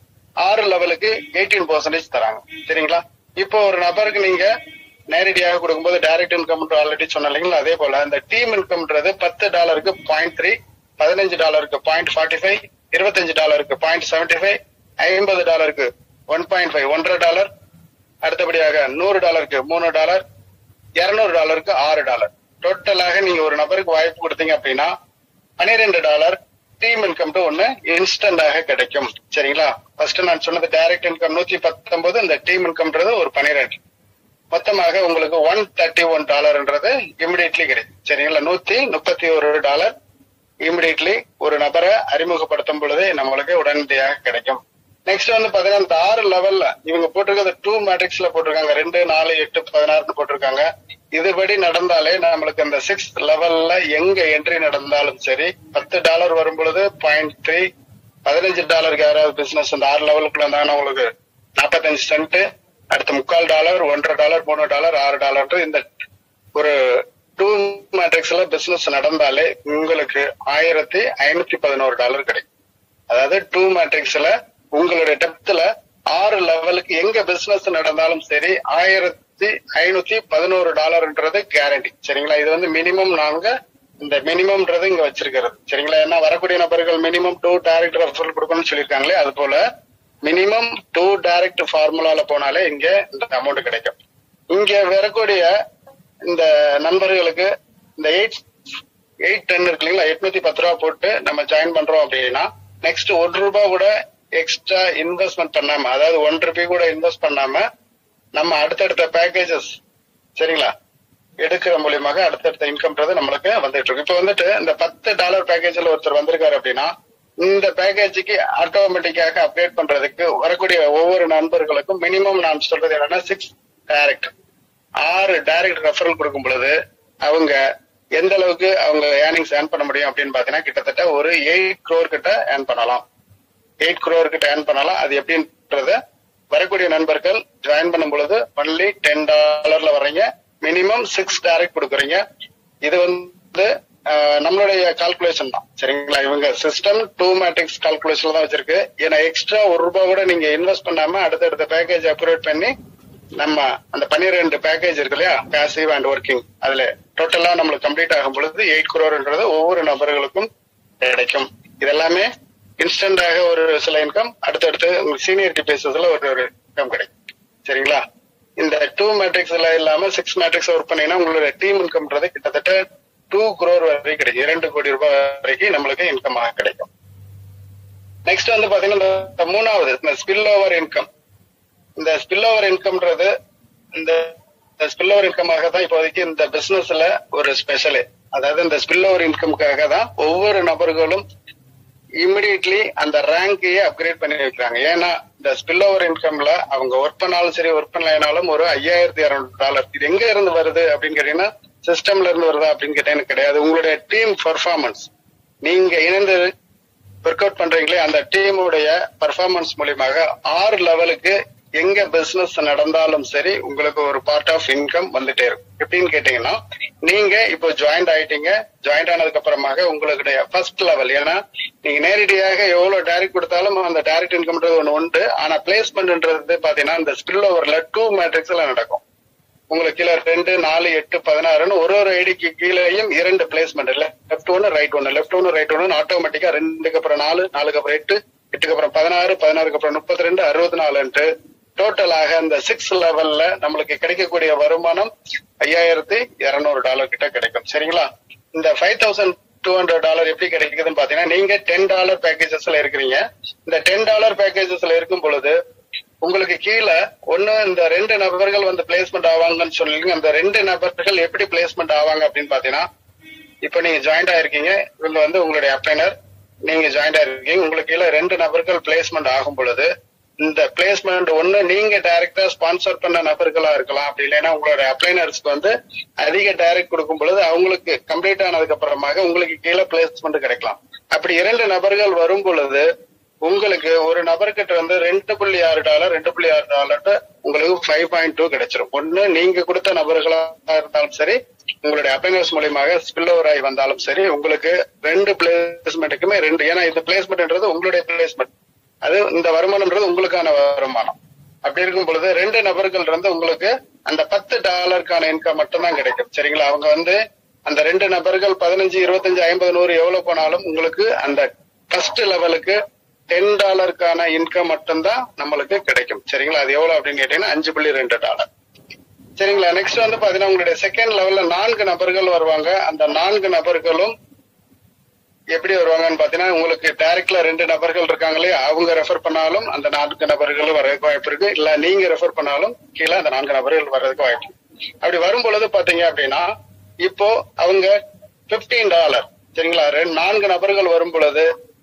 ஆறு லெவலுக்கு எயிட்டீன் பர்சன்டேஜ் தராங்க சரிங்களா இப்போ ஒரு நபருக்கு நீங்க நேரடியாக கொடுக்கும்போது டைரக்ட் இன்கம் ஆல்ரெடி சொன்ன இல்லைங்களா அதே போல இந்த டீம் இன்கம்ன்றது பத்து டாலருக்கு பாயிண்ட் த்ரீ பதினஞ்சு டாலருக்கு பாயிண்ட் ஃபார்ட்டி ஃபைவ் இருபத்தஞ்சு டாலருக்கு பாயிண்ட் செவன்டி ஃபைவ் ஐம்பது டாலருக்கு ஒன் பாயிண்ட் ஃபைவ் ஒன்றரை டாலர் அடுத்தபடியாக நூறு டாலருக்கு மூணு டாலர் இருநூறு டாலருக்கு ஆறு டாலர் டோட்டலாக நீங்க ஒரு நபருக்கு வாய்ப்பு கொடுத்தீங்க அப்படின்னா பன்னிரெண்டு டாலர் டீம் இன்கம் ஒண்ணு இன்ஸ்டன்டாக கிடைக்கும் சரிங்களா ஃபர்ஸ்ட் நான் சொன்னது டைரக்ட் இன்கம் நூத்தி பத்தொன்பது இந்த டீம் இன்கம்ன்றது ஒரு பன்னிரெண்டு மொத்தமாக உங்களுக்கு ஒன் தேர்ட்டி ஒன் டாலர்ன்றது இமிடியட்லி கிடைக்கும் சரிங்களா நூத்தி முப்பத்தி ஒரு டாலர் இமிடியட்லி ஒரு நபரை அறிமுகப்படுத்தும் பொழுது நம்மளுக்கு உடனடியாக கிடைக்கும் நெக்ஸ்ட் வந்து பாத்தீங்கன்னா இந்த ஆறு லெவல்ல இவங்க போட்டிருக்கிறது டூ மேட்ரிக்ஸ்ல போட்டிருக்காங்க ரெண்டு நாலு எட்டு பதினாறுன்னு போட்டிருக்காங்க இதுபடி நடந்தாலே நம்மளுக்கு அந்த சிக்ஸ் லெவல்ல எங்க என்ட்ரி நடந்தாலும் சரி பத்து டாலர் வரும் பொழுது பாயிண்ட் த்ரீ பதினஞ்சு டாலருக்கு யாராவது பிசினஸ் அந்த ஆறு லெவலுக்குள்ள இருந்தாங்கன்னா உங்களுக்கு நாற்பத்தஞ்சு சென்ட் அடுத்து முக்கால் டாலர் ஒன்றரை டாலர் மூணு டாலர் ஆறு டாலர் இந்த ஒரு டூ மேட்ரிக்ஸ்ல பிசினஸ் நடந்தாலே உங்களுக்கு ஆயிரத்தி ஐநூத்தி பதினோரு டாலர் கிடைக்கும் அதாவது டூ மேட்ரிக்ஸ்ல உங்களுடைய டெப்த்ல ஆறு லெவலுக்கு எங்க பிசினஸ் நடந்தாலும் சரி ஆயிரத்தி ஐநூத்தி பதினோரு டாலர்ன்றது கேரண்டி சரிங்களா இது வந்து மினிமம் நாங்க இந்த மினிமம்ன்றது இங்க வச்சிருக்கிறது சரிங்களா ஏன்னா வரக்கூடிய நபர்கள் மினிமம் டூ டைரக்ட் ரெஃபரல் கொடுக்கணும்னு சொல்லியிருக்காங்களே அது போல மினிமம் டூ டைரக்ட் ஃபார்முலால போனாலே இங்க இந்த அமௌண்ட் கிடைக்கும் இங்க வரக்கூடிய இந்த நண்பர்களுக்கு இந்த எயிட் எயிட் டென் இருக்கு இல்லைங்களா எட்நூத்தி பத்து ரூபா போட்டு நம்ம ஜாயின் பண்றோம் அப்படின்னா நெக்ஸ்ட் ஒரு ரூபாய் கூட எக்ஸ்ட்ரா இன்வெஸ்ட்மெண்ட் பண்ணாம அதாவது ஒன் ருபி கூட இன்வெஸ்ட் பண்ணாம நம்ம அடுத்தடுத்த பேக்கேஜஸ் சரிங்களா எடுக்கிற மூலியமாக அடுத்தடுத்த இன்கம்ன்றது நம்மளுக்கு வந்துட்டு இருக்கு இப்போ வந்துட்டு இந்த பத்து டாலர் பேக்கேஜ்ல ஒருத்தர் வந்திருக்காரு அப்படின்னா இந்த பேக்கேஜுக்கு ஆட்டோமேட்டிக்காக அப்டேட் பண்றதுக்கு வரக்கூடிய ஒவ்வொரு நண்பர்களுக்கும் மினிமம் நான் சொல்றது என்னன்னா சிக்ஸ் டைரக்ட் ஆறு டைரக்ட் ரெஃபரல் கொடுக்கும் பொழுது அவங்க எந்த அளவுக்கு அவங்க ஏர்னிங்ஸ் ஏர்ன் பண்ண முடியும் அப்படின்னு பாத்தீங்கன்னா கிட்டத்தட்ட ஒரு எயிட் க்ரோர் கிட்ட ஏர்ன் பண்ணலாம் எயிட் க்ரோர் கிட்ட ஏர்ன் பண்ணலாம் அது எப்படின்றத வரக்கூடிய நண்பர்கள் ஜாயின் பண்ணும் பொழுது ஒன்லி டென் டாலர்ல வர்றீங்க மினிமம் சிக்ஸ் டைரக்ட் கொடுக்குறீங்க இது வந்து ஆஹ், நம்மளுடைய கால்குலேஷன் தான் சரிங்களா இவங்க சிஸ்டம் டூ மேட்ரிக்ஸ் கால்குலேஷன் தான் வச்சிருக்கு ஏன்னா எக்ஸ்ட்ரா ஒரு ரூபாய் கூட நீங்க இன்வெஸ்ட் பண்ணாம அடுத்தடுத்த பேக்கேஜ் அப்கிரேட் பண்ணி நம்ம அந்த பன்னிரெண்டு பேக்கேஜ் இருக்கு இல்லையா பேசிவ் அண்ட் ஒர்க்கிங் அதுல டோட்டலா நம்மளுக்கு கம்ப்ளீட் ஆகும் பொழுது எயிட் குரோர்ன்றது ஒவ்வொரு நபர்களுக்கும் கிடைக்கும் இதெல்லாமே இன்ஸ்டன்டாக ஒரு சில இன்கம் அடுத்தடுத்து உங்களுக்கு சீனியரிட்டி பேசஸ்ல ஒரு ஒரு இன்கம் கிடைக்கும் சரிங்களா இந்த டூ மேட்ரிக்ஸ்ல இல்லாம சிக்ஸ் மேட்ரிக்ஸ் ஒர்க் பண்ணீங்கன்னா உங்களோட டீம் இன்கம்ன்றது கிட்டத்தட்ட டூ குரோர் வரைக்கும் கிடைக்கும் இரண்டு கோடி ரூபாய் வரைக்கும் நம்மளுக்கு இன்கம் கிடைக்கும் நெக்ஸ்ட் வந்து பாத்தீங்கன்னா இந்த மூணாவது இந்த ஸ்பில் ஓவர் இன்கம் இந்த ஸ்பில் ஓவர் இன்கம்ன்றது இந்த ஸ்பில் ஓவர் இன்கமாக தான் இப்போதைக்கு இந்த பிசினஸ்ல ஒரு ஸ்பெஷலு அதாவது இந்த ஸ்பில் ஓவர் இன்கம்காக தான் ஒவ்வொரு நபர்களும் இமிடியட்லி அந்த ரேங்கையே அப்கிரேட் பண்ணி வைக்கிறாங்க ஏன்னா இந்த ஸ்பில் ஓவர் இன்கம்ல அவங்க ஒர்க் பண்ணாலும் சரி ஒர்க் பண்ணலைனாலும் ஒரு ஐயாயிரத்தி இரநூறு டாலர் இது எங்க இருந்து வருது அப்படின்னு கேட்டீங்கன்னா சிஸ்டம்ல இருந்து வருதா அப்படின்னு கேட்டீங்கன்னா கிடையாது உங்களுடைய டீம் பர்ஃபார்மன்ஸ் நீங்க இணைந்து ஒர்க் அவுட் பண்றீங்களே அந்த டீமுடைய பர்ஃபார்மன்ஸ் மூலியமாக ஆறு லெவலுக்கு எங்க பிசினஸ் நடந்தாலும் சரி உங்களுக்கு ஒரு பார்ட் ஆஃப் இன்கம் வந்துட்டே இருக்கும் எப்படின்னு கேட்டீங்கன்னா நீங்க இப்போ ஜாயிண்ட் ஆயிட்டீங்க ஜாயிண்ட் ஆனதுக்கு அப்புறமாக உங்களுடைய ஃபர்ஸ்ட் லெவல் ஏன்னா நீங்க நேரடியாக எவ்வளவு டைரக்ட் கொடுத்தாலும் அந்த டைரக்ட் இன்கம்ன்றது ஒண்ணு உண்டு ஆனா பிளேஸ்மெண்ட்ன்றது பாத்தீங்கன்னா இந்த ஸ்பில் ஓவர்ல டூ மேட்ரிக்ஸ்ல நடக்கும் உங்களுக்கு கீழே ரெண்டு நாலு எட்டு பதினாறுன்னு ஒரு ஒரு ஐடிக்கு கீழேயும் இரண்டு பிளேஸ்மெண்ட் இல்ல லெஃப்ட் ஒன்னு ரைட் ஒன்னு லெஃப்ட் ஒன்னு ரைட் ஒன்னு ஆட்டோமேட்டிக்கா ரெண்டுக்கு அப்புறம் நாலு நாலுக்கு அப்புறம் எட்டு எட்டுக்கு அப்புறம் பதினாறு பதினாறுக்கு அப்புறம் முப்பத்தி ரெண்டு அறுபத்தி நாலுன்ட்டு டோட்டலாக அந்த சிக்ஸ் லெவல்ல நம்மளுக்கு கிடைக்கக்கூடிய வருமானம் ஐயாயிரத்தி இருநூறு டாலர் கிட்ட கிடைக்கும் சரிங்களா இந்த five thousand two hundred dollar எப்படி கிடைக்குதுன்னு பாத்தீங்கன்னா நீங்க டென் டாலர் பேக்கேஜஸ்ல இருக்கிறீங்க இந்த டென் டாலர் பேக்கேஜஸ்ல இருக்கும் பொழுது உங்களுக்கு கீழே ஒண்ணு இந்த ரெண்டு நபர்கள் வந்து பிளேஸ்மெண்ட் ஆவாங்கன்னு சொல்லிருங்க அந்த ரெண்டு நபர்கள் எப்படி பிளேஸ்மெண்ட் ஆவாங்க அப்படின்னு பாத்தீங்கன்னா இப்ப நீங்க ஜாயிண்ட் ஆயிருக்கீங்க இவங்க வந்து உங்களுடைய அப்ளைனர் நீங்க ஜாயிண்ட் ஆயிருக்கீங்க உங்களுக்கு கீழே ரெண்டு நபர்கள் பிளேஸ்மெண்ட் ஆகும் பொழுது இந்த பிளேஸ்மெண்ட் ஒண்ணு நீங்க டைரக்டா ஸ்பான்சர் பண்ண நபர்களா இருக்கலாம் அப்படி இல்லைன்னா உங்களுடைய அப்ளைனர்ஸ்க்கு வந்து அதிக டைரக்ட் கொடுக்கும் பொழுது அவங்களுக்கு கம்ப்ளீட் ஆனதுக்கு அப்புறமாக உங்களுக்கு கீழே பிளேஸ்மெண்ட் கிடைக்கலாம் அப்படி இரண்டு நபர்கள் வரும் பொழுது உங்களுக்கு ஒரு நபர்கிட்ட வந்து ரெண்டு புள்ளி ஆறு டாலர் ரெண்டு புள்ளி ஆறு டாலர் உங்களுக்கு ஃபைவ் பாயிண்ட் டூ கிடைச்சிரும் ஒண்ணு நீங்க கொடுத்த நபர்களா இருந்தாலும் சரி உங்களுடைய அப்ளைனர்ஸ் மூலியமாக ஸ்பில் ஓவர் ஆகி வந்தாலும் சரி உங்களுக்கு ரெண்டு பிளேஸ்மெண்ட்டுக்குமே ரெண்டு ஏன்னா இந்த பிளேஸ்மெண்ட்ன்றது உங்களுடைய பிளேஸ்மெண்ட் அது இந்த வருமானம்ன்றது உங்களுக்கான வருமானம் அப்படி இருக்கும் பொழுது ரெண்டு நபர்கள் இருந்து உங்களுக்கு அந்த பத்து டாலருக்கான இன்கம் மட்டும்தான் கிடைக்கும் சரிங்களா அவங்க வந்து அந்த ரெண்டு நபர்கள் பதினஞ்சு இருபத்தஞ்சு ஐம்பது நூறு எவ்வளவு போனாலும் உங்களுக்கு அந்த ஃபர்ஸ்ட் லெவலுக்கு டென் டாலருக்கான இன்கம் மட்டும்தான் நம்மளுக்கு கிடைக்கும் சரிங்களா அது எவ்வளவு அப்படின்னு கேட்டீங்கன்னா அஞ்சு புள்ளி ரெண்டு டாலர் சரிங்களா நெக்ஸ்ட் வந்து பாத்தீங்கன்னா உங்களுடைய செகண்ட் லெவல்ல நான்கு நபர்கள் வருவாங்க அந்த நான்கு நபர்களும் எப்படி வருவாங்கன்னு பாத்தீங்கன்னா உங்களுக்கு டைரக்ட்ல ரெண்டு நபர்கள் இருக்காங்களே அவங்க ரெஃபர் பண்ணாலும் அந்த நான்கு நபர்கள் வர்றதுக்கு வாய்ப்பு இருக்கு இல்ல நீங்க ரெஃபர் பண்ணாலும் கீழே அந்த நான்கு நபர்கள் வர்றதுக்கு வாய்ப்பு இருக்கு. அப்படி வரும் பொழுது பாத்தீங்க அப்படின்னா இப்போ அவங்க 15 டாலர் சரிங்களா ரெண்டு நான்கு நபர்கள் வரும் பொழுது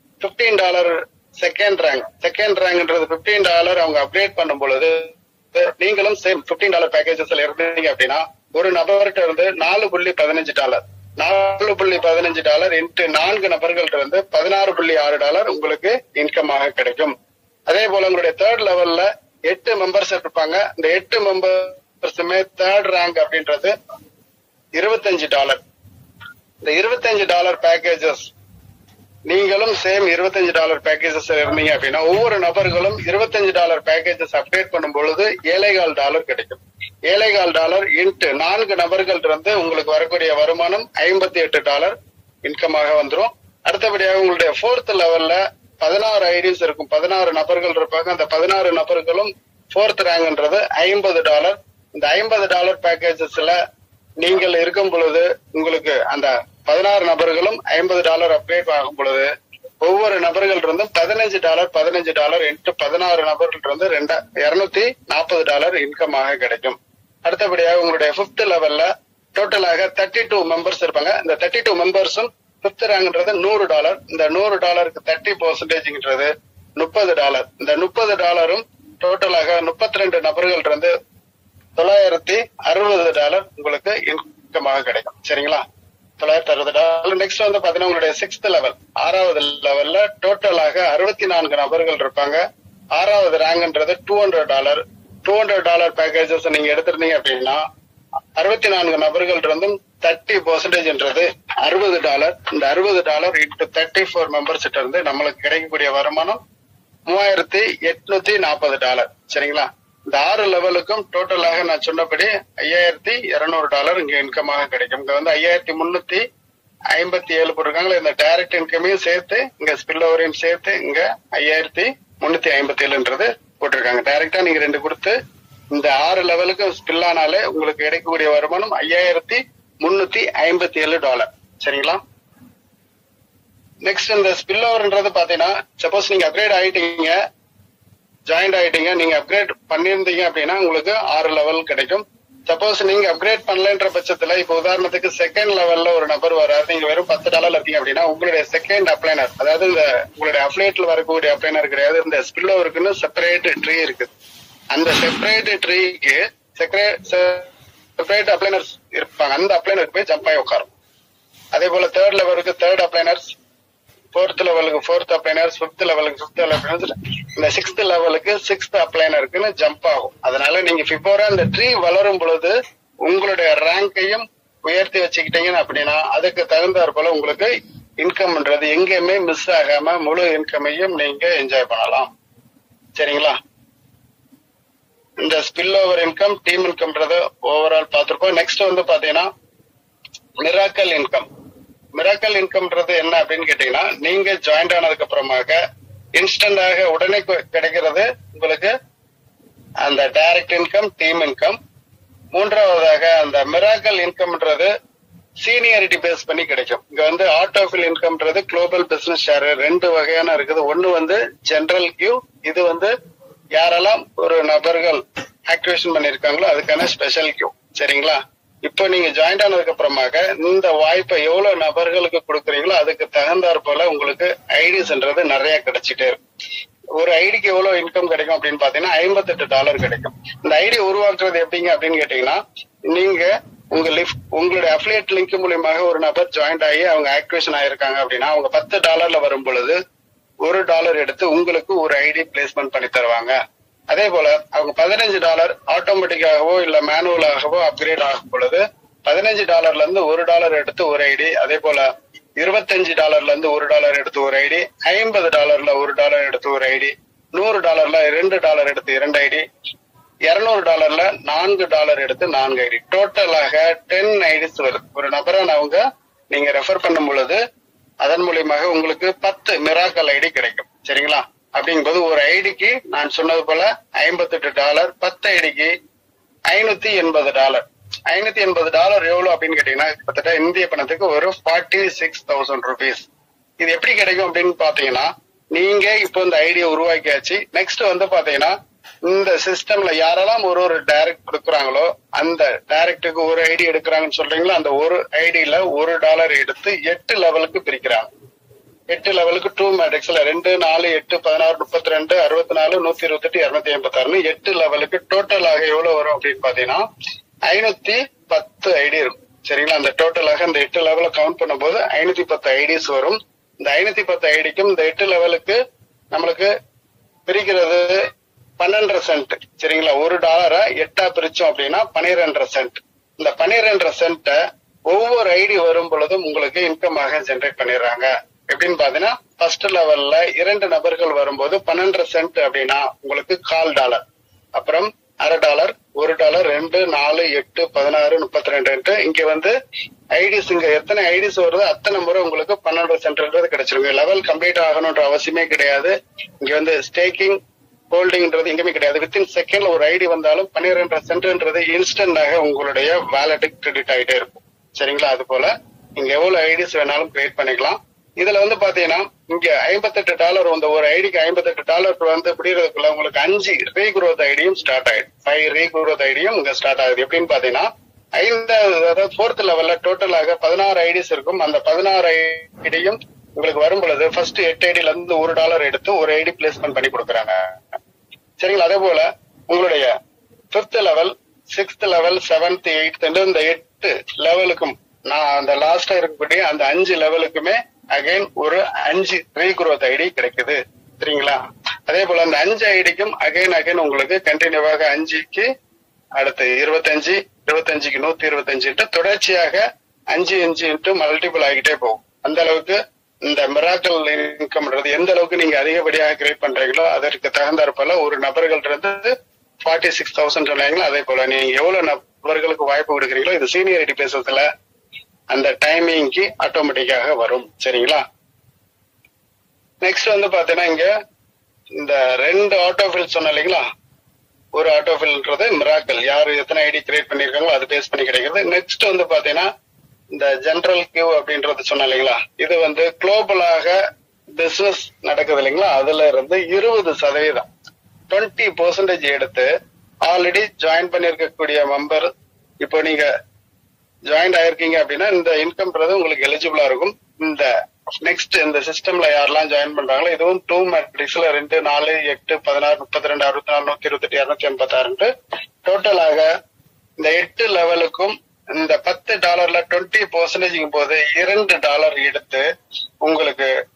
15 டாலர் செகண்ட் ரேங்க் செகண்ட் ரேங்க்ன்றது 15 டாலர் அவங்க அப்டேட் பண்ணும் பொழுது நீங்களும் சேம் 15 டாலர் பேக்கேஜஸ்ல இருந்தீங்க அப்படின்னா ஒரு நபர்கிட்ட இருந்து நாலு புள்ளி பதினஞ்சு டாலர் நாலு புள்ளி பதினஞ்சு டாலர் இன்ட்டு நான்கு நபர்கள்ட்ட இருந்து பதினாறு புள்ளி ஆறு டாலர் உங்களுக்கு இன்கமாக கிடைக்கும் அதே போல உங்களுடைய தேர்ட் லெவல்ல எட்டு மெம்பர்ஸ் இருப்பாங்க இந்த எட்டு மெம்பர்ஸுமே தேர்ட் ரேங்க் அப்படின்றது இருபத்தஞ்சு டாலர் இந்த இருபத்தஞ்சு டாலர் பேக்கேஜஸ் நீங்களும் சேம் இருபத்தஞ்சு டாலர் பேக்கேஜஸ் இருந்தீங்க அப்படின்னா ஒவ்வொரு நபர்களும் இருபத்தஞ்சு டாலர் பேக்கேஜஸ் அப்டேட் பண்ணும் பொழுது ஏழைகால் டாலர் கிடைக்கும் ஏழைகால் டாலர் இன்ட்டு நான்கு நபர்கள் இருந்து உங்களுக்கு வரக்கூடிய வருமானம் ஐம்பத்தி எட்டு டாலர் இன்கமாக வந்துரும் அடுத்தபடியாக உங்களுடைய ஃபோர்த் லெவல்ல பதினாறு ஐடிஸ் இருக்கும் பதினாறு நபர்கள் இருப்பாங்க அந்த பதினாறு நபர்களும் ஃபோர்த் ரேங்க்ன்றது ஐம்பது டாலர் இந்த ஐம்பது டாலர் பேக்கேஜஸ்ல நீங்கள் இருக்கும் பொழுது உங்களுக்கு அந்த பதினாறு நபர்களும் ஐம்பது டாலர் அப்டேட் ஆகும் பொழுது ஒவ்வொரு நபர்கள் இருந்தும் பதினஞ்சு டாலர் பதினஞ்சு டாலர் இன்ட்டு பதினாறு நபர்கள் இருந்து ரெண்டா இருநூத்தி நாற்பது டாலர் இன்கமாக கிடைக்கும் அடுத்தபடியாக உங்களுடைய பிப்த் லெவல்ல டோட்டலாக தேர்ட்டி டூ மெம்பர்ஸ் இருப்பாங்க இந்த தேர்ட்டி டூ மெம்பர்ஸும் பிப்த் ரேங்க்ன்றது நூறு டாலர் இந்த நூறு டாலருக்கு தேர்ட்டி பர்சன்டேஜ்ன்றது முப்பது டாலர் இந்த முப்பது டாலரும் டோட்டலாக முப்பத்தி ரெண்டு நபர்கள் இருந்து தொள்ளாயிரத்தி அறுபது டாலர் உங்களுக்கு இன்கமாக கிடைக்கும் சரிங்களா தொள்ளாயிரத்தி அறுபது டாலர் நெக்ஸ்ட் வந்து பாத்தீங்கன்னா உங்களுடைய சிக்ஸ்த் லெவல் ஆறாவது லெவல்ல டோட்டலாக அறுபத்தி நான்கு நபர்கள் இருப்பாங்க ஆறாவது ரேங்க்ன்றது two hundred dollar two hundred dollar packages நீங்க எடுத்திருந்தீங்க அப்படின்னா அறுபத்தி நான்கு நபர்கள் இருந்தும் தேர்ட்டி பர்சன்டேஜ்ன்றது அறுபது டாலர் இந்த அறுபது dollar into thirty four members இருந்து நம்மளுக்கு கிடைக்கக்கூடிய வருமானம் மூவாயிரத்தி எட்நூத்தி நாற்பது டாலர் சரிங்களா இந்த ஆறு லெவலுக்கும் டோட்டலாக நான் சொன்னபடி ஐயாயிரத்தி இருநூறு டாலர் இங்க இன்கமாக கிடைக்கும் இங்க வந்து ஐயாயிரத்தி முன்னூத்தி ஐம்பத்தி ஏழு போட்டிருக்காங்களா இந்த டைரக்ட் இன்கமையும் சேர்த்து இங்க ஸ்பில் ஓவரையும் சேர்த்து இங்க ஐயாயிரத்தி முன்னூத்தி ஐம்பத்தி ஏழுன்றது போட்டிருக்காங்க டைரக்டா நீங்க ரெண்டு கொடுத்து இந்த ஆறு லெவலுக்கு ஸ்பில் ஆனாலே உங்களுக்கு கிடைக்கக்கூடிய வருமானம் ஐயாயிரத்தி முன்னூத்தி ஐம்பத்தி ஏழு டாலர் சரிங்களா நெக்ஸ்ட் இந்த ஸ்பில் ஓவர்ன்றது பாத்தீங்கன்னா சப்போஸ் நீங்க அப்கிரேட் ஆயிட்டீங்க ஜாயிண்ட் ஆயிட்டீங்க நீங்க அப்கிரேட் பண்ணியிருந்தீங்க அப்படின்னா உங்களுக்கு ஆறு லெவல் கிடைக்கும் சப்போஸ் நீங்க அப்கிரேட் பண்ணலன்ற பட்சத்துல இப்ப உதாரணத்துக்கு செகண்ட் லெவல்ல ஒரு நபர் வராரு நீங்க வெறும் பத்து டாலர் இருக்கீங்க அப்படின்னா உங்களுடைய செகண்ட் அப்ளைனர் அதாவது இந்த உங்களுடைய அப்ளைட்ல வரக்கூடிய அப்ளைனர் கிடையாது இந்த ஸ்பில் ஓவருக்குன்னு செப்பரேட் ட்ரீ இருக்கு அந்த செப்பரேட் ட்ரீக்கு செப்பரேட் அப்ளைனர்ஸ் இருப்பாங்க அந்த அப்ளைனருக்கு போய் ஜம்ப் ஆகி உட்காரும் அதே போல தேர்ட் லெவலுக்கு தேர்ட் அப்ளைனர்ஸ் ஃபோர்த் லெவலுக்கு ஃபோர்த் அப்ளைனர் ஃபிஃப்த் லெவலுக்கு ஃபிஃப்த் அப்ளைனர் இந்த சிக்ஸ்த் லெவலுக்கு சிக்ஸ்த் அப்ளைனருக்குன்னு ஜம்ப் ஆகும் அதனால நீங்க ஃபிபோரா இந்த ட்ரீ வளரும் பொழுது உங்களுடைய ரேங்கையும் உயர்த்தி வச்சுக்கிட்டீங்கன்னு அப்படின்னா அதுக்கு தகுந்தாற் போல உங்களுக்கு இன்கம்ன்றது எங்கேயுமே மிஸ் ஆகாம முழு இன்கமையும் நீங்க என்ஜாய் பண்ணலாம் சரிங்களா இந்த ஸ்பில் ஓவர் இன்கம் டீம் இன்கம்ன்றத ஓவரால் பார்த்திருப்போம் நெக்ஸ்ட் வந்து பாத்தீங்கன்னா மிராக்கல் இன்கம் மிராக்கல் இன்கம்ன்றது என்ன அப்படின்னு கேட்டீங்கன்னா நீங்க ஜாயின்ட் ஆனதுக்கு அப்புறமாக இன்ஸ்டன்டாக உடனே கு- கிடைக்கிறது உங்களுக்கு அந்த டைரக்ட் இன்கம் டீம் இன்கம் மூன்றாவதாக அந்த மிராக்கல் இன்கம்ன்றது சீனியாரிட்டி பேஸ் பண்ணி கிடைக்கும் இங்க வந்து ஆட்டோஃபில் இன்கம்ன்றது குளோபல் பிசினஸ் ஷேர் ரெண்டு வகையான இருக்குது ஒன்னு வந்து ஜெனரல் கியூ இது வந்து யாரெல்லாம் ஒரு நபர்கள் ஆக்டிவேஷன் பண்ணிருக்காங்களோ அதுக்கான ஸ்பெஷல் கியூ சரிங்களா இப்போ நீங்க ஜாயின்ட் ஆனதுக்கு அப்புறமாக இந்த வாய்ப்பை எவ்வளவு நபர்களுக்கு கொடுக்குறீங்களோ அதுக்கு தகுந்தாற் போல உங்களுக்கு ஐடிஸ்ன்றது நிறைய கிடைச்சிட்டே இருக்கும் ஒரு ஐடிக்கு எவ்வளவு இன்கம் கிடைக்கும் அப்படின்னு பாத்தீங்கன்னா ஐம்பத்தெட்டு டாலர் கிடைக்கும் இந்த ஐடி உருவாக்குறது எப்படிங்க அப்படின்னு கேட்டீங்கன்னா நீங்க உங்க லிஃப்ட் உங்களுடைய அஃபிலியேட் லிங்க் மூலியமாக ஒரு நபர் ஜாயின்ட் ஆகி அவங்க ஆக்டிவேஷன் ஆயிருக்காங்க அப்படின்னா அவங்க பத்து டாலர்ல வரும் பொழுது ஒரு டாலர் எடுத்து உங்களுக்கு ஒரு ஐடி பிளேஸ்மெண்ட் பண்ணி தருவாங்க அதே போல அவங்க பதினஞ்சு டாலர் ஆட்டோமேட்டிக்காகவோ இல்ல மேனுவலாகவோ அப்கிரேட் ஆகும் பொழுது பதினஞ்சு டாலர்ல இருந்து ஒரு டாலர் எடுத்து ஒரு ஐடி அதே போல இருபத்தஞ்சு டாலர்ல இருந்து ஒரு டாலர் எடுத்து ஒரு ஐடி ஐம்பது டாலர்ல ஒரு டாலர் எடுத்து ஒரு ஐடி நூறு டாலர்ல ரெண்டு டாலர் எடுத்து இரண்டு ஐடி இருநூறு டாலர்ல நான்கு டாலர் எடுத்து நான்கு ஐடி டோட்டலாக டென் ஐடிஸ் வருது ஒரு நபரை அவங்க நீங்க ரெஃபர் பண்ணும் பொழுது அதன் மூலியமாக உங்களுக்கு பத்து மிராக்கல் ஐடி கிடைக்கும் சரிங்களா அப்படிங்கும்போது ஒரு ஐடிக்கு நான் சொன்னது போல ஐம்பத்தெட்டு டாலர் பத்து ஐடிக்கு ஐநூத்தி எண்பது டாலர் ஐநூத்தி எண்பது டாலர் எவ்வளவு அப்படின்னு கேட்டீங்கன்னா கிட்டத்தட்ட இந்திய பணத்துக்கு ஒரு ஃபார்ட்டி சிக்ஸ் தௌசண்ட் ருபீஸ் இது எப்படி கிடைக்கும் அப்படின்னு பாத்தீங்கன்னா நீங்க இப்போ இந்த ஐடியா உருவாக்கியாச்சு நெக்ஸ்ட் வந்து பாத்தீங்கன்னா இந்த சிஸ்டம்ல யாரெல்லாம் ஒரு ஒரு டைரக்ட் கொடுக்குறாங்களோ அந்த டைரக்டுக்கு ஒரு ஐடி எடுக்கிறாங்கன்னு சொல்றீங்களோ அந்த ஒரு ஐடியில ஒரு டாலர் எடுத்து எட்டு லெவலுக்கு பிரிக்கிறாங்க எட்டு லெவலுக்கு டூ மேட்ரிக்ஸ்ல ரெண்டு நாலு எட்டு பதினாறு முப்பத்தி ரெண்டு அறுபத்தி நாலு நூத்தி இருபத்தெட்டு இருநூத்தி எண்பத்தி ஆறுன்னு எட்டு லெவலுக்கு டோட்டலாக எவ்வளவு வரும் அப்படின்னு பாத்தீங்கன்னா ஐநூத்தி பத்து ஐடி இருக்கும் சரிங்களா அந்த டோட்டலாக இந்த எட்டு லெவல கவுண்ட் பண்ணும்போது ஐநூத்தி பத்து ஐடிஸ் வரும் இந்த ஐநூத்தி பத்து ஐடிக்கும் இந்த எட்டு லெவலுக்கு நம்மளுக்கு பிரிக்கிறது பன்னெண்டரை சென்ட் சரிங்களா ஒரு டாலரை எட்டா பிரிச்சோம் அப்படின்னா பன்னிரெண்டரை சென்ட் இந்த பன்னிரெண்டரை சென்ட்டை ஒவ்வொரு ஐடி வரும் பொழுதும் உங்களுக்கு இன்கமாக ஜென்ரேட் பண்ணிடுறாங்க எப்படின்னு பாத்தீங்கன்னா ஃபர்ஸ்ட் லெவல்ல இரண்டு நபர்கள் வரும்போது பன்னெண்டரை சென்ட் அப்படின்னா உங்களுக்கு கால் டாலர் அப்புறம் அரை டாலர் ஒரு டாலர் ரெண்டு நாலு எட்டு பதினாறு முப்பத்தி ரெண்டு இங்க வந்து ஐடிஸ் இங்க எத்தனை ஐடிஸ் வருதோ அத்தனை முறை உங்களுக்கு பன்னெண்டு சென்ட்ன்றது கிடைச்சிருங்க லெவல் கம்ப்ளீட் ஆகணும்ன்ற அவசியமே கிடையாது இங்க வந்து ஸ்டேக்கிங் ஹோல்டிங்ன்றது எங்குமே கிடையாது வித்தின் செகண்ட்ல ஒரு ஐடி வந்தாலும் பன்னிரெண்டு சென்ட்ன்றது இன்ஸ்டன்டாக உங்களுடைய வேலெட்டுக்கு கிரெடிட் ஆகிட்டே இருக்கும் சரிங்களா அது போல நீங்க எவ்வளவு ஐடிஸ் வேணாலும் கிரியேட் பண்ணிக்கலாம் இதுல வந்து பாத்தீங்கன்னா இங்க ஐம்பத்தெட்டு டாலர் வந்து ஒரு ஐடிக்கு ஐம்பத்தெட்டு டாலர் வந்து பிடிக்கிறதுக்குள்ள உங்களுக்கு அஞ்சு ரீக்ரோத் ஐடியும் ஸ்டார்ட் ஆயிடுது ஃபைவ் ரீக்ரோத் ஐடியும் இங்க ஸ்டார்ட் ஆகுது எப்படின்னு பாத்தீங்கன்னா ஐந்தாவது அதாவது ஃபோர்த் லெவல்ல டோட்டலாக பதினாறு ஐடிஸ் இருக்கும் அந்த பதினாறு ஐடியும் உங்களுக்கு வரும் பொழுது ஃபர்ஸ்ட் எட்டு ஐடில இருந்து ஒரு டாலர் எடுத்து ஒரு ஐடி பிளேஸ்மெண்ட் பண்ணி கொடுக்குறாங்க சரிங்களா அதே போல உங்களுடைய fifth level sixth level seventh eighth இந்த எட்டு லெவலுக்கும் நான் அந்த லாஸ்டா இருக்கக்கூடிய அந்த அஞ்சு லெவலுக்குமே அகைன் ஒரு அஞ்சு ரீக்ரோத் ஐடி கிடைக்குது சரிங்களா அதே போல அந்த அஞ்சு ஐடிக்கும் அகைன் அகைன் உங்களுக்கு கண்டினியூவாக அஞ்சுக்கு அடுத்து இருபத்தஞ்சு இருபத்தஞ்சுக்கு நூத்தி இருபத்தஞ்சு தொடர்ச்சியாக அஞ்சு அஞ்சு இன்ட்டு மல்டிபிள் ஆகிட்டே போகும் அந்த அளவுக்கு இந்த மிராக்கல் இன்கம்ன்றது எந்த அளவுக்கு நீங்க அதிகப்படியாக கிரியேட் பண்றீங்களோ அதற்கு தகுந்தாற் போல ஒரு நபர்கள் இருந்து ஃபார்ட்டி சிக்ஸ் தௌசண்ட் சொன்னாங்களோ அதே போல நீங்க எவ்வளவு நபர்களுக்கு வாய்ப்பு கொடுக்குறீங்களோ இது சீனியரிட்டி பேசுறதுல அந்த டைமிங்க்கு ஆட்டோமேட்டிக்காக வரும் சரிங்களா நெக்ஸ்ட் வந்து பாத்தீங்கன்னா இங்க இந்த ரெண்டு ஆட்டோஃபில் சொன்ன இல்லைங்களா ஒரு ஆட்டோஃபில்ன்றது மிராக்கல் யாரு எத்தனை ஐடி கிரியேட் பண்ணிருக்காங்களோ அது பேஸ் பண்ணி கிடைக்கிறது நெக்ஸ்ட் வந்து பாத்தீங்கன்னா இந்த ஜெனரல் கியூ அப்படின்றது சொன்ன இல்லைங்களா இது வந்து குளோபலாக பிசினஸ் நடக்குது இல்லைங்களா அதுல இருந்து இருபது சதவீதம் டுவெண்ட்டி பெர்சன்டேஜ் எடுத்து ஆல்ரெடி ஜாயின் பண்ணிருக்கக்கூடிய மெம்பர் இப்போ நீங்க ஜாயின் ஆயிருக்கீங்க அப்படின்னா இந்த இன்கம்ன்றது உங்களுக்கு எலிஜிபிளா இருக்கும் இந்த நெக்ஸ்ட் இந்த சிஸ்டம்ல யாரெல்லாம் ஜாயின் பண்றாங்களோ இதுவும் டூ மேட்ரிக்ஸ்ல ரெண்டு நாலு எட்டு பதினாறு முப்பத்தி ரெண்டு அறுபத்தி நாலு நூத்தி இருபத்தி எட்டு இருநூத்தி எண்பத்தி ஆறு டோட்டலாக இந்த எட்டு லெவலுக்கும் இந்த பத்து டாலர்ல டுவெண்ட்டி பெர்சன்டேஜ் போது இரண்டு டாலர் எடுத்து உங்களுக்கு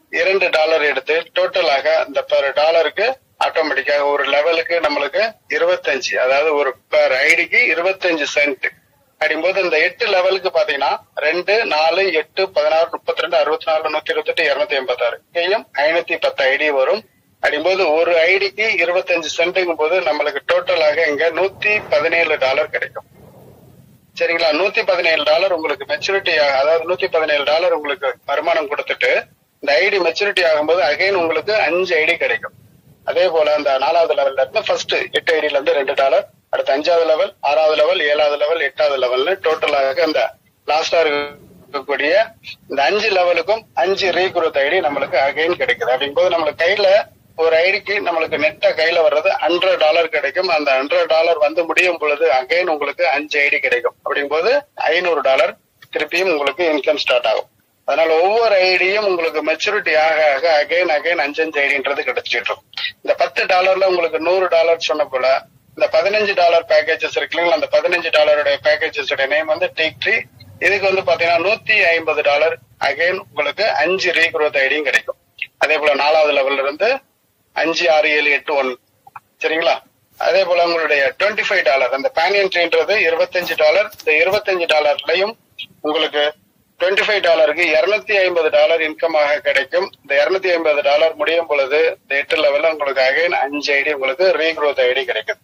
இரண்டு டாலர் எடுத்து டோட்டலாக இந்த பெர் டாலருக்கு ஆட்டோமேட்டிக்காக ஒரு லெவலுக்கு நம்மளுக்கு இருபத்தஞ்சு அதாவது ஒரு பெர் ஐடிக்கு இருபத்தஞ்சு சென்ட் அப்படிங்கும்போது இந்த எட்டு லெவலுக்கு பாத்தீங்கன்னா ரெண்டு நாலு எட்டு பதினாறு முப்பத்தி ரெண்டு அறுபத்தி நாலு நூத்தி இருபத்தி எட்டு இருநூத்தி எண்பத்தி ஆறு இங்கேயும் ஐநூத்தி பத்து ஐடி வரும் அப்படிங்கும்போது ஒரு ஐடிக்கு இருபத்தஞ்சு சென்ட்டுங்கும் போது நம்மளுக்கு டோட்டலாக இங்க நூத்தி பதினேழு டாலர் கிடைக்கும் சரிங்களா நூத்தி பதினேழு டாலர் உங்களுக்கு மெச்சூரிட்டி அதாவது நூத்தி பதினேழு டாலர் உங்களுக்கு வருமானம் கொடுத்துட்டு இந்த ஐடி மெச்சூரிட்டி ஆகும்போது அகைன் உங்களுக்கு அஞ்சு ஐடி கிடைக்கும் அதே போல அந்த நாலாவது லெவல்ல இருந்து ஃபர்ஸ்ட் எட்டு ஐடில இருந்து ரெண்டு டாலர் அடுத்து அஞ்சாவது லெவல் ஆறாவது லெவல் ஏழாவது லெவல் எட்டாவது லெவல்னு டோட்டலாக அந்த லாஸ்டா இருக்கக்கூடிய இந்த அஞ்சு லெவலுக்கும் அஞ்சு ரீக்ரோத் ஐடி நம்மளுக்கு அகைன் கிடைக்குது அப்படிங்கும்போது நம்மளுக்கு கையில ஒரு ஐடிக்கு நம்மளுக்கு நெட்டா கையில வர்றது ஹண்ட்ரட் டாலர் கிடைக்கும் அந்த ஹண்ட்ரட் டாலர் வந்து முடியும் பொழுது அகைன் உங்களுக்கு அஞ்சு ஐடி கிடைக்கும் அப்படிங்கும்போது ஐநூறு டாலர் திருப்பியும் உங்களுக்கு இன்கம் ஸ்டார்ட் ஆகும் அதனால ஒவ்வொரு ஐடியும் உங்களுக்கு மெச்சூரிட்டி ஆக ஆக அகைன் அகைன் அஞ்சஞ்சு ஐடின்றது கிடைச்சிட்டு இருக்கும் இந்த பத்து டாலர்ல உங்களுக்கு நூறு டாலர் சொன்ன போல இந்த பதினஞ்சு டாலர் பேக்கேஜஸ் இருக்கு இல்லைங்களா அந்த பதினஞ்சு டாலருடைய பேக்கேஜஸ் நேம் வந்து டேக் ட்ரீ இதுக்கு வந்து பாத்தீங்கன்னா நூத்தி ஐம்பது டாலர் அகைன் உங்களுக்கு அஞ்சு ரீக்ரோத் ஐடியும் கிடைக்கும் அதே போல நாலாவது லெவல்ல இருந்து அஞ்சு ஆறு ஏழு எட்டு ஒன் சரிங்களா அதே போல உங்களுடைய டுவெண்ட்டி ஃபைவ் டாலர் அந்த பேனியன் ட்ரீன்றது இருபத்தஞ்சு டாலர் இந்த இருபத்தஞ்சு டாலர்லயும் உங்களுக்கு டுவெண்ட்டி ஃபைவ் டாலருக்கு இருநூத்தி ஐம்பது டாலர் இன்கமாக கிடைக்கும் இந்த இருநூத்தி ஐம்பது டாலர் முடியும் பொழுது இந்த எட்டு லெவல்ல உங்களுக்கு அகைன் அஞ்சு ஐடி உங்களுக்கு ரீக்ரோத் ஐடி கிடைக்கும்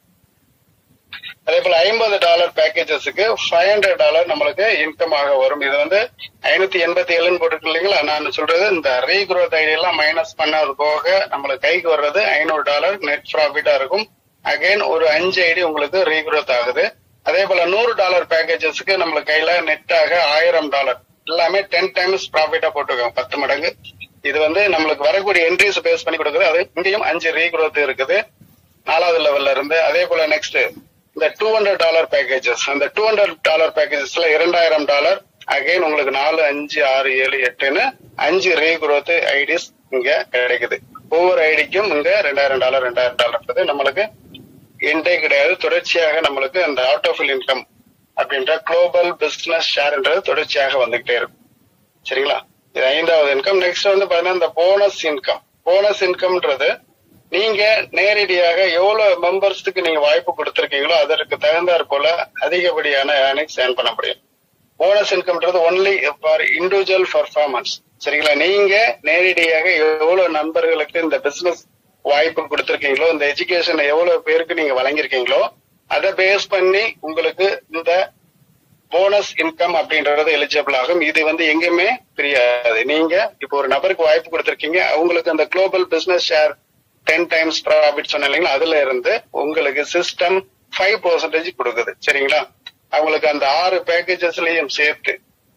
அதே போல ஐம்பது டாலர் பேக்கேஜஸுக்கு ஃபைவ் ஹண்ட்ரட் டாலர் நம்மளுக்கு இன்கம் ஆக வரும் இது வந்து ஐநூத்தி எண்பத்தி ஏழுன்னு போட்டுருக்கு இல்லைங்களா நான் சொல்றது இந்த ரீக்ரோத் ஐடி எல்லாம் மைனஸ் பண்ணது போக நம்மளுக்கு கைக்கு வர்றது ஐநூறு டாலர் நெட் ப்ராஃபிட்டா இருக்கும் அகைன் ஒரு அஞ்சு ஐடி உங்களுக்கு ரீக்ரோத் ஆகுது அதே போல நூறு டாலர் பேக்கேஜஸ்க்கு நம்மளுக்கு கையில நெட்டாக ஆயிரம் டாலர் எல்லாமே டென் டைம்ஸ் ப்ராஃபிட்டா போட்டுருக்கோம் பத்து மடங்கு இது வந்து நம்மளுக்கு வரக்கூடிய என்ட்ரிஸ் பேஸ் பண்ணி கொடுக்குது அது இங்கேயும் அஞ்சு ரீக்ரோத் இருக்குது நாலாவது லெவல்ல இருந்து அதே போல நெக்ஸ்ட் இந்த டூ ஹண்ட்ரட் டாலர் பேக்கேஜஸ் அந்த டூ ஹண்ட்ரட் டாலர் பேக்கேஜஸ்ல இரண்டாயிரம் டாலர் அகைன் உங்களுக்கு நாலு அஞ்சு ஆறு ஏழு எட்டுன்னு அஞ்சு ரீக்ரோத் ஐடிஸ் இங்க கிடைக்குது ஒவ்வொரு ஐடிக்கும் இங்க ரெண்டாயிரம் டாலர் ரெண்டாயிரம் டாலர்ன்றது நம்மளுக்கு எண்டே கிடையாது தொடர்ச்சியாக நம்மளுக்கு அந்த அவுட் ஆஃப் இன்கம் அப்படின்ற குளோபல் பிசினஸ் ஷேர்ன்றது தொடர்ச்சியாக வந்துகிட்டே இருக்கும் சரிங்களா இது ஐந்தாவது இன்கம் நெக்ஸ்ட் வந்து பாத்தீங்கன்னா இந்த போனஸ் இன்கம் போனஸ் இன்கம்ன்றது நீங்க நேரடியாக எவ்வளவு மெம்பர்ஸ்க்கு நீங்க வாய்ப்பு கொடுத்திருக்கீங்களோ அதற்கு தகுந்தாற் போல அதிகப்படியான ஏர்னிங்ஸ் ஏர்ன் பண்ண முடியும் போனஸ் இன்கம்ன்றது ஒன்லி ஃபார் இண்டிவிஜுவல் பர்ஃபார்மன்ஸ் சரிங்களா நீங்க நேரடியாக எவ்வளவு நண்பர்களுக்கு இந்த பிசினஸ் வாய்ப்பு கொடுத்திருக்கீங்களோ இந்த எஜுகேஷன் எவ்வளவு பேருக்கு நீங்க வழங்கியிருக்கீங்களோ அதை பேஸ் பண்ணி உங்களுக்கு இந்த போனஸ் இன்கம் அப்படின்றது எலிஜிபிள் ஆகும் இது வந்து எங்கேயுமே தெரியாது நீங்க இப்போ ஒரு நபருக்கு வாய்ப்பு கொடுத்திருக்கீங்க அவங்களுக்கு அந்த global business share ten times profit சொன்ன இல்லைங்களா அதுல இருந்து உங்களுக்கு சிஸ்டம் ஃபைவ் பர்சன்டேஜ் கொடுக்குது சரிங்களா அவங்களுக்கு அந்த ஆறு பேக்கேஜஸ்லயும் சேர்த்து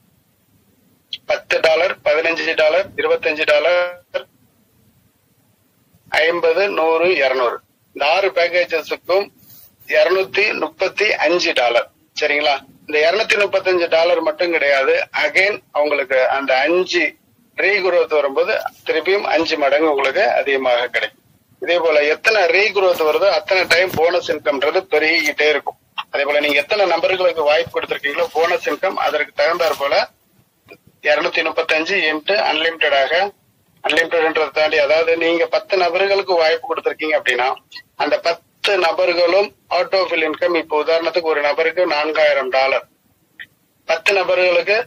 பத்து டாலர் பதினஞ்சு டாலர் இருபத்தஞ்சு டாலர் ஐம்பது நூறு இருநூறு இந்த ஆறு பேக்கேஜஸுக்கும் இருநூத்தி முப்பத்தி அஞ்சு டாலர் சரிங்களா இந்த இருநூத்தி முப்பத்தஞ்சு டாலர் மட்டும் கிடையாது அகைன் அவங்களுக்கு அந்த அஞ்சு ரீகுரோத் வரும்போது திருப்பியும் அஞ்சு மடங்கு உங்களுக்கு அதிகமாக கிடைக்கும் இதே போல எத்தனை ரீகுரோத் வருதோ அத்தனை டைம் போனஸ் இன்கம்ன்றது பெருகிக்கிட்டே இருக்கும் அதே போல நீங்க எத்தனை நபர்களுக்கு வாய்ப்பு கொடுத்திருக்கீங்களோ போனஸ் இன்கம் அதற்கு தகுந்தாற் போல இருநூத்தி முப்பத்தஞ்சு இன்ட்டு அன்லிமிட்டடாக அன்லிமிட்டட்ன்றதை தாண்டி அதாவது நீங்க பத்து நபர்களுக்கு வாய்ப்பு கொடுத்திருக்கீங்க அப்படின்னா அந்த பத்து நபர்களும் ஆட்டோ ஃபில் இன்கம் இப்போ உதாரணத்துக்கு ஒரு நபருக்கு நான்காயிரம் டாலர் பத்து நபர்களுக்கு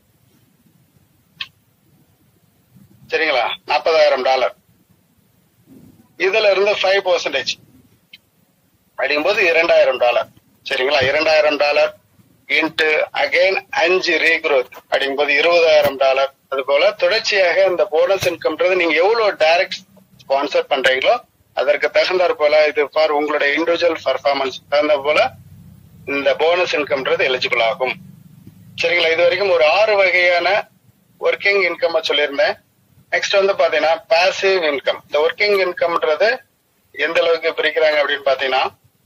சரிங்களா நாற்பதாயிரம் டாலர் இதுல இருந்து ஃபைவ் பர்சன்டேஜ் அப்படிங்கும்போது இரண்டாயிரம் டாலர் சரிங்களா இரண்டாயிரம் டாலர் இன்ட்டு அகைன் அஞ்சு ரீக்ரோத் அப்படிங்கும்போது இருபதாயிரம் டாலர் அது போல தொடர்ச்சியாக இந்த போனஸ் இன்கம்ன்றது நீங்க எவ்வளவு டைரக்ட் ஸ்பான்சர் பண்றீங்களோ அதற்கு தகுந்தாற் போல இது ஃபார் உங்களுடைய இண்டிவிஜுவல் பர்ஃபார்மன்ஸ் தகுந்த போல இந்த போனஸ் இன்கம்ன்றது எலிஜிபிள் ஆகும் சரிங்களா இது வரைக்கும் ஒரு ஆறு வகையான ஒர்க்கிங் இன்கம் சொல்லியிருந்தேன் நெக்ஸ்ட் வந்து பாத்தீங்கன்னா பாசிவ் இன்கம் இந்த ஒர்க்கிங் இன்கம்ன்றது எந்த அளவுக்கு பிரிக்கிறாங்க அப்படின்னு பாத்தீங்கன்னா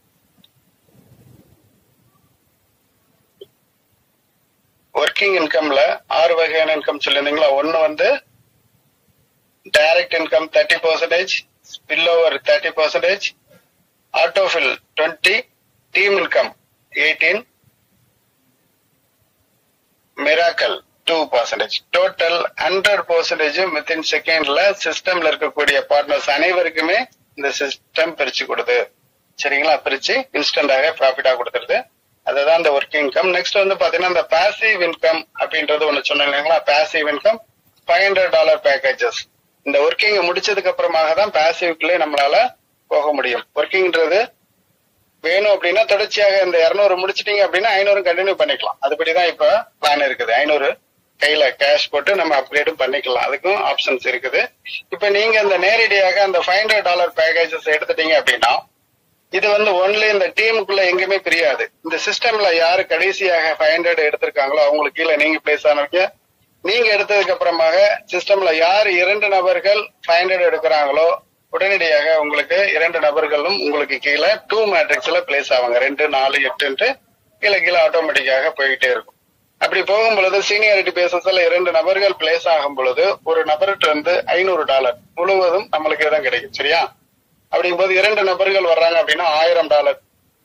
ஒர்க்கிங் இன்கம்ல ஆறு வகையான இன்கம் சொல்லியிருந்தீங்களா ஒன்னு வந்து direct income thirty percentage spill over thirty percentage autofill twenty team income eighteen miracle two percentage total hundred percentage within செகண்ட்ல சிஸ்டம்ல இருக்கக்கூடிய பார்ட்னர்ஸ் அனைவருக்குமே இந்த சிஸ்டம் பிரிச்சு கொடுது சரிங்களா பிரிச்சு இன்ஸ்டன்டாக ப்ராஃபிட்டா கொடுத்துருது அதுதான் இந்த ஒர்க் இன்கம் நெக்ஸ்ட் வந்து பாத்தீங்கன்னா இந்த பாசிவ் இன்கம் அப்படின்றது ஒண்ணு சொன்னேன் இல்லைங்களா passive income five hundred dollar packages இந்த ஒர்க்கிங் முடிச்சதுக்கு அப்புறமாக தான் பாசிவ்க்குள்ளே நம்மளால போக முடியும் ஒர்க்கிங்ன்றது வேணும் அப்படின்னா தொடர்ச்சியாக இந்த இருநூறு முடிச்சிட்டீங்க அப்படின்னா ஐநூறு கண்டினியூ பண்ணிக்கலாம் அதுபடிதான் இப்ப பிளான் இருக்குது ஐநூறு கையில கேஷ் போட்டு நம்ம அப்கிரேடும் பண்ணிக்கலாம் அதுக்கும் ஆப்ஷன்ஸ் இருக்குது இப்ப நீங்க இந்த நேரடியாக அந்த ஃபைவ் ஹண்ட்ரட் டாலர் பேக்கேஜஸ் எடுத்துட்டீங்க அப்படின்னா இது வந்து ஒன்லி இந்த டீமுக்குள்ள எங்கேயுமே பிரியாது இந்த சிஸ்டம்ல யாரு கடைசியாக ஃபைவ் ஹண்ட்ரட் எடுத்திருக்காங்களோ அவங்களுக்கு கீழே நீங்க பிளேஸ் ஆனவங்க நீங்க எடுத்ததுக்கு அப்புறமாக சிஸ்டம்ல யார் இரண்டு நபர்கள் ஃபைவ் ஹண்ட்ரட் எடுக்கிறாங்களோ உடனடியாக உங்களுக்கு இரண்டு நபர்களும் உங்களுக்கு கீழே டூ மேட்ரிக்ஸ்ல பிளேஸ் ஆவாங்க ரெண்டு நாலு எட்டுன்ட்டு கீழே கீழே ஆட்டோமேட்டிக்காக போயிட்டே இருக்கும் அப்படி போகும் பொழுது சீனியாரிட்டி பேசஸ்ல இரண்டு நபர்கள் பிளேஸ் ஆகும் பொழுது ஒரு நபர்கிட்ட இருந்து ஐநூறு டாலர் முழுவதும் நம்மளுக்கு தான் கிடைக்கும் சரியா அப்படிங்கும்போது இரண்டு நபர்கள் வர்றாங்க அப்படின்னா ஆயிரம் டாலர்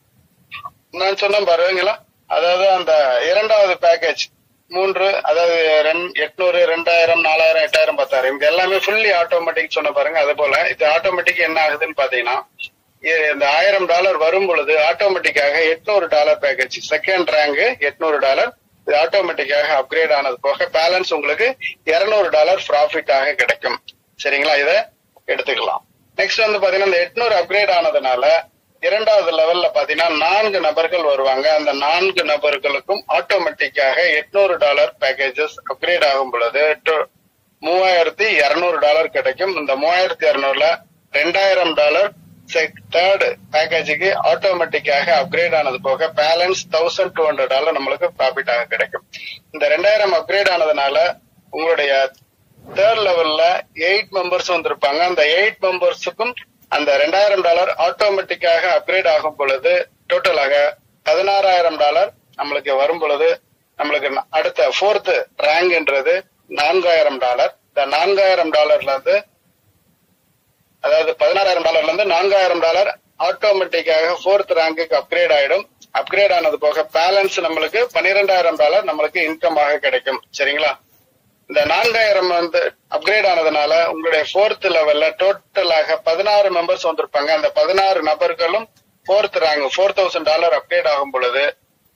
நான் சொன்னேன் பாருங்களா அதாவது அந்த இரண்டாவது பேக்கேஜ் மூன்று அதாவது ரெண்- எட்நூறு ரெண்டாயிரம் நாலாயிரம் எட்டாயிரம் பத்தாயிரம் இது எல்லாமே ஃபுல்லி ஆட்டோமேட்டிக் சொன்ன பாருங்க அது போல இது ஆட்டோமேட்டிக் என்ன ஆகுதுன்னு பாத்தீங்கன்னா இ- இந்த ஆயிரம் டாலர் வரும் பொழுது ஆட்டோமேட்டிக்காக எட்நூறு டாலர் பேக்கேஜ் செகண்ட் ரேங்க் எட்நூறு டாலர் இது ஆட்டோமேட்டிக்காக அப்கிரேட் ஆனது போக பேலன்ஸ் உங்களுக்கு இருநூறு டாலர் ப்ராஃபிட்டாக கிடைக்கும் சரிங்களா இதை எடுத்துக்கலாம் நெக்ஸ்ட் வந்து பாத்தீங்கன்னா இந்த எட்நூறு அப்கிரேட் ஆனதுனால இரண்டாவது லெவல்ல பாத்தீங்கன்னா நான்கு நபர்கள் வருவாங்க அந்த நான்கு நபர்களுக்கும் ஆட்டோமேட்டிக்காக எட்நூறு டாலர் பேக்கேஜஸ் அப்கிரேட் ஆகும் பொழுது to- மூவாயிரத்தி இருநூறு டாலர் கிடைக்கும் இந்த மூவாயிரத்தி இருநூறுல ரெண்டாயிரம் டாலர் தேர்ட் பேக்கேஜுக்கு ஆட்டோமேட்டிக்காக அப்கிரேட் ஆனது போக balance thousand two hundred dollar நம்மளுக்கு ப்ராஃபிட்டாக கிடைக்கும் இந்த ரெண்டாயிரம் அப்கிரேட் ஆனதுனால உங்களுடைய தேர்ட் லெவல்ல எயிட் மெம்பர்ஸ் வந்திருப்பாங்க அந்த எயிட் மெம்பர்ஸுக்கும் அந்த ரெண்டாயிரம் டாலர் ஆட்டோமேட்டிக்காக அப்கிரேட் ஆகும் பொழுது டோட்டலாக பதினாறாயிரம் டாலர் நம்மளுக்கு வரும் பொழுது நம்மளுக்கு ந- அடுத்த ஃபோர்த் ரேங்க்ன்றது நான்காயிரம் டாலர் இந்த நான்காயிரம் டாலர்ல இருந்து அதாவது பதினாறாயிரம் டாலர்ல இருந்து நான்காயிரம் டாலர் ஆட்டோமேட்டிக்காக ஃபோர்த் ரேங்குக்கு அப்கிரேட் ஆயிடும் அப்கிரேட் ஆனது போக பேலன்ஸ் நம்மளுக்கு பன்னிரெண்டாயிரம் டாலர் நம்மளுக்கு இன்கமாக கிடைக்கும் சரிங்களா இந்த நான்காயிரம் வந்து அப்கிரேட் ஆனதுனால உங்களுடைய ஃபோர்த் லெவல்ல டோட்டலாக பதினாறு மெம்பர்ஸ் வந்திருப்பாங்க அந்த பதினாறு நபர்களும் fourth rank four thousand dollar upgrade ஆகும் பொழுது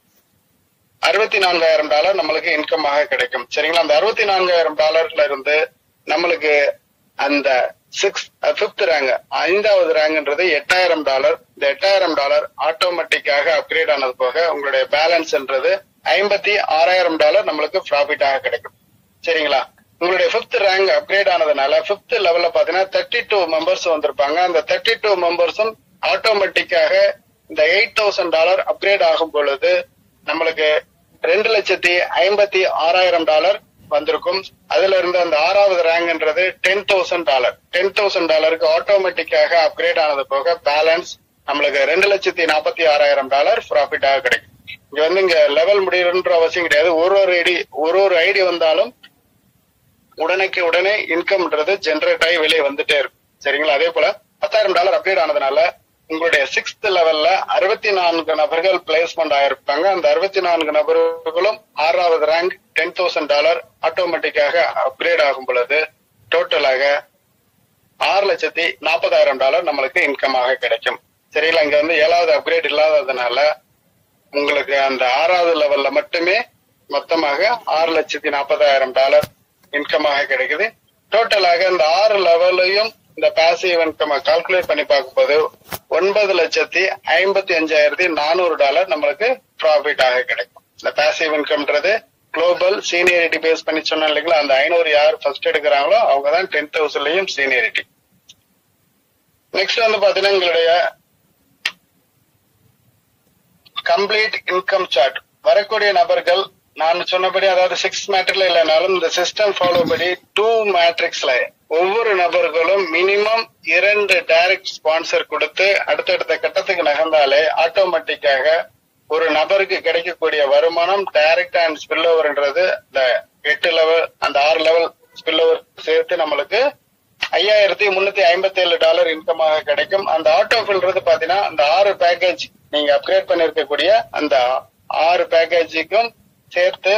அறுபத்தி நான்காயிரம் டாலர் நம்மளுக்கு இன்கமாக கிடைக்கும் சரிங்களா அந்த அறுபத்தி நான்காயிரம் டாலர்ல இருந்து நம்மளுக்கு அந்த சிக்ஸ் பிப்த் ரேங்க் ஐந்தாவது ரேங்க்ன்றது எட்டாயிரம் டாலர் இந்த எட்டாயிரம் டாலர் ஆட்டோமேட்டிக்காக அப்கிரேட் ஆனது போக உங்களுடைய பேலன்ஸ்ன்றது ஐம்பத்தி ஆறாயிரம் டாலர் நம்மளுக்கு ப்ராஃபிட்டாக கிடைக்கும் சரிங்களா உங்களுடைய பிப்த் ரேங்க் அப்கிரேட் ஆனதுனால பிப்த் லெவல்ல பாத்தீங்கன்னா தேர்ட்டி டூ மெம்பர்ஸ் வந்திருப்பாங்க அந்த தேர்ட்டி டூ மெம்பர்ஸும் ஆட்டோமேட்டிக்காக இந்த எயிட் தௌசண்ட் டாலர் அப்கிரேட் ஆகும் பொழுது நம்மளுக்கு ரெண்டு லட்சத்தி ஐம்பத்தி ஆறாயிரம் டாலர் வந்திருக்கும் அதுல இருந்து அந்த ஆறாவது ரேங்க்ன்றது ten thousand dollar ten thousand டாலருக்கு ஆட்டோமேட்டிக்காக அப்கிரேட் ஆனது போக பேலன்ஸ் நம்மளுக்கு ரெண்டு லட்சத்தி நாற்பத்தி ஆறாயிரம் டாலர் ப்ராஃபிட்டாக கிடைக்கும் இங்க வந்து இங்க லெவல் முடியணுன்ற அவசியம் கிடையாது ஒரு ஒரு ஐடி ஒரு ஒரு ஐடி வந்தாலும் உடனேக்கு உடனே இன்கம்ன்றது ஜென்ரேட் ஆகி வெளியே வந்துட்டே இருக்கும் சரிங்களா அதே போல பத்தாயிரம் டாலர் அப்கிரேட் ஆனதுனால உங்களுடைய சிக்ஸ்த் லெவல்ல அறுபத்தி நான்கு நபர்கள் பிளேஸ்மெண்ட் ஆயிருப்பாங்க அந்த அறுபத்தி நான்கு நபர்களும் ஆறாவது ரேங்க் டென் தௌசண்ட் டாலர் ஆட்டோமேட்டிக்காக அப்கிரேட் ஆகும் பொழுது டோட்டலாக ஆறு லட்சத்தி நாற்பதாயிரம் டாலர் நம்மளுக்கு இன்கமாக கிடைக்கும் சரிங்களா இங்க வந்து ஏழாவது அப்கிரேட் இல்லாததுனால உங்களுக்கு அந்த ஆறாவது லெவல்ல மட்டுமே மொத்தமாக ஆறு லட்சத்தி நாற்பதாயிரம் டாலர் இன்கமாக கிடைக்குது டோட்டலாக இந்த ஆறு லெவலையும் இந்த பாசிவ் இன்கம் கால்குலேட் பண்ணி பார்க்கும்போது ஒன்பது லட்சத்தி ஐம்பத்தி அஞ்சாயிரத்தி நானூறு டாலர் நம்மளுக்கு ப்ராஃபிட் ஆக கிடைக்கும் இந்த பாசிவ் இன்கம்ன்றது குளோபல் சீனியரிட்டி பேஸ் பண்ணி சொன்னோம் இல்லைங்களா அந்த ஐநூறு யார் ஃபர்ஸ்ட் எடுக்கிறாங்களோ அவங்க தான் டென் தௌசண்ட்லயும் சீனியரிட்டி நெக்ஸ்ட் வந்து பாத்தீங்கன்னா எங்களுடைய கம்ப்ளீட் இன்கம் சார்ட் வரக்கூடிய நபர்கள் நான் சொன்னபடி அதாவது சிக்ஸ் மேட்ரிக்ல இல்லைனாலும் இந்த சிஸ்டம் ஃபாலோ படி டூ மேட்ரிக்ஸ்ல ஒவ்வொரு நபர்களும் மினிமம் இரண்டு டைரக்ட் ஸ்பான்சர் கொடுத்து அடுத்தடுத்த கட்டத்துக்கு நகர்ந்தாலே ஆட்டோமேட்டிக்காக ஒரு நபருக்கு கிடைக்கக்கூடிய வருமானம் டைரக்ட் அண்ட் ஸ்பில் ஓவர்ன்றது இந்த எட்டு லெவல் அந்த ஆறு லெவல் ஸ்பில் ஓவர் சேர்த்து நம்மளுக்கு ஐயாயிரத்தி முன்னூத்தி ஐம்பத்தி ஏழு டாலர் இன்கமாக கிடைக்கும் அந்த ஆட்டோ ஃபில்றது பாத்தீங்கன்னா அந்த ஆறு பேக்கேஜ் நீங்க அப்கிரேட் பண்ணிருக்கக்கூடிய அந்த ஆறு பேக்கேஜுக்கும் சேர்த்து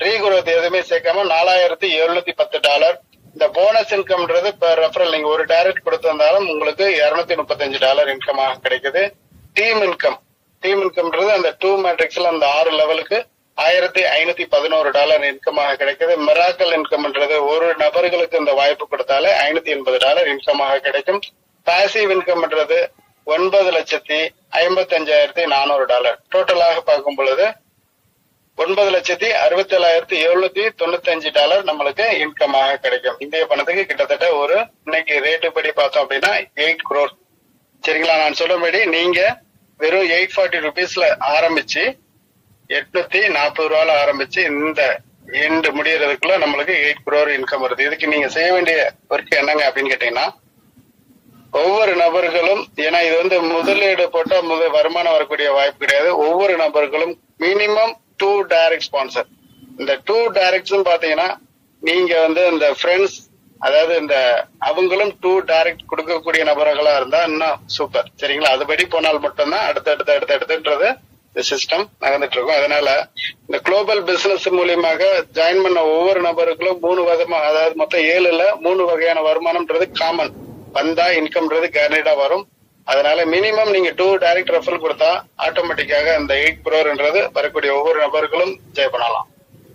ரீகுரோத் எதுவுமே சேர்க்காம நாலாயிரத்தி எழுநூத்தி பத்து டாலர் இந்த போனஸ் இன்கம்ன்றது per ரெஃபரல் நீங்க ஒரு டைரக்ட் கொடுத்திருந்தாலும் உங்களுக்கு இருநூத்தி முப்பத்தஞ்சு டாலர் இன்கமாக கிடைக்குது டீம் இன்கம் டீம் இன்கம்ன்றது அந்த டூ மேட்ரிக்ஸ்ல அந்த ஆறு லெவலுக்கு ஆயிரத்தி ஐநூத்தி பதினோரு டாலர் இன்கமாக கிடைக்குது மிராக்கல் இன்கம்ன்றது ஒரு நபர்களுக்கு இந்த வாய்ப்பு கொடுத்தாலே ஐநூத்தி எண்பது டாலர் இன்கமாக கிடைக்கும் பாசிவ் இன்கம்ன்றது ஒன்பது லட்சத்தி ஐம்பத்தி அஞ்சாயிரத்தி நானூறு டாலர் டோட்டலாக பார்க்கும் பொழுது ஒன்பது லட்சத்தி அறுபத்தி ஏழாயிரத்தி எழுநூத்தி தொண்ணூத்தி அஞ்சு டாலர் நம்மளுக்கு இன்கமாக கிடைக்கும் இந்திய பணத்துக்கு கிட்டத்தட்ட ஒரு இன்னைக்கு ரேட்டு படி பார்த்தோம் அப்படின்னா எயிட் crore சரிங்களா நான் சொல்லும்படி நீங்க வெறும் எயிட் ஃபார்ட்டி ருபீஸ்ல ஆரம்பிச்சு எட்நூத்தி நாற்பது ரூபால ஆரம்பிச்சு இந்த எண்டு முடியறதுக்குள்ள நம்மளுக்கு எயிட் crore இன்கம் வருது இதுக்கு நீங்க செய்ய வேண்டிய ஒர்க் என்னங்க அப்படின்னு கேட்டீங்கன்னா ஒவ்வொரு நபர்களும் ஏன்னா இது வந்து முதலீடு போட்டா முத வருமானம் வரக்கூடிய வாய்ப்பு கிடையாது ஒவ்வொரு நபர்களும் மினிமம் டூ டைரக்ட் ஸ்பான்சர் இந்த டூ டைரக்ட்ஸ் பாத்தீங்கன்னா நீங்க வந்து இந்த ஃப்ரெண்ட்ஸ் அதாவது இந்த அவங்களும் டூ டைரக்ட் கொடுக்கக்கூடிய நபர்களா இருந்தா இன்னும் சூப்பர் சரிங்களா அதுபடி போனால் மட்டும்தான் அடுத்து அடுத்து அடுத்து அடுத்துன்றது இந்த சிஸ்டம் நகர்ந்துட்டு இருக்கும் அதனால இந்த குளோபல் பிசினஸ் மூலியமாக ஜாயின் பண்ண ஒவ்வொரு நபருக்கும் மூணு விதமா அதாவது மொத்தம் ஏழுல மூணு வகையான வருமானம்ன்றது காமன் வந்தா இன்கம்ன்றது கேரண்டா வரும் அதனால மினிமம் நீங்க டூ டைரக்ட் ரெஃபரல் கொடுத்தா ஆட்டோமேட்டிக்காக அந்த எயிட் ப்ரோர்ன்றது வரக்கூடிய ஒவ்வொரு நபர்களும் ஜெய் பண்ணலாம்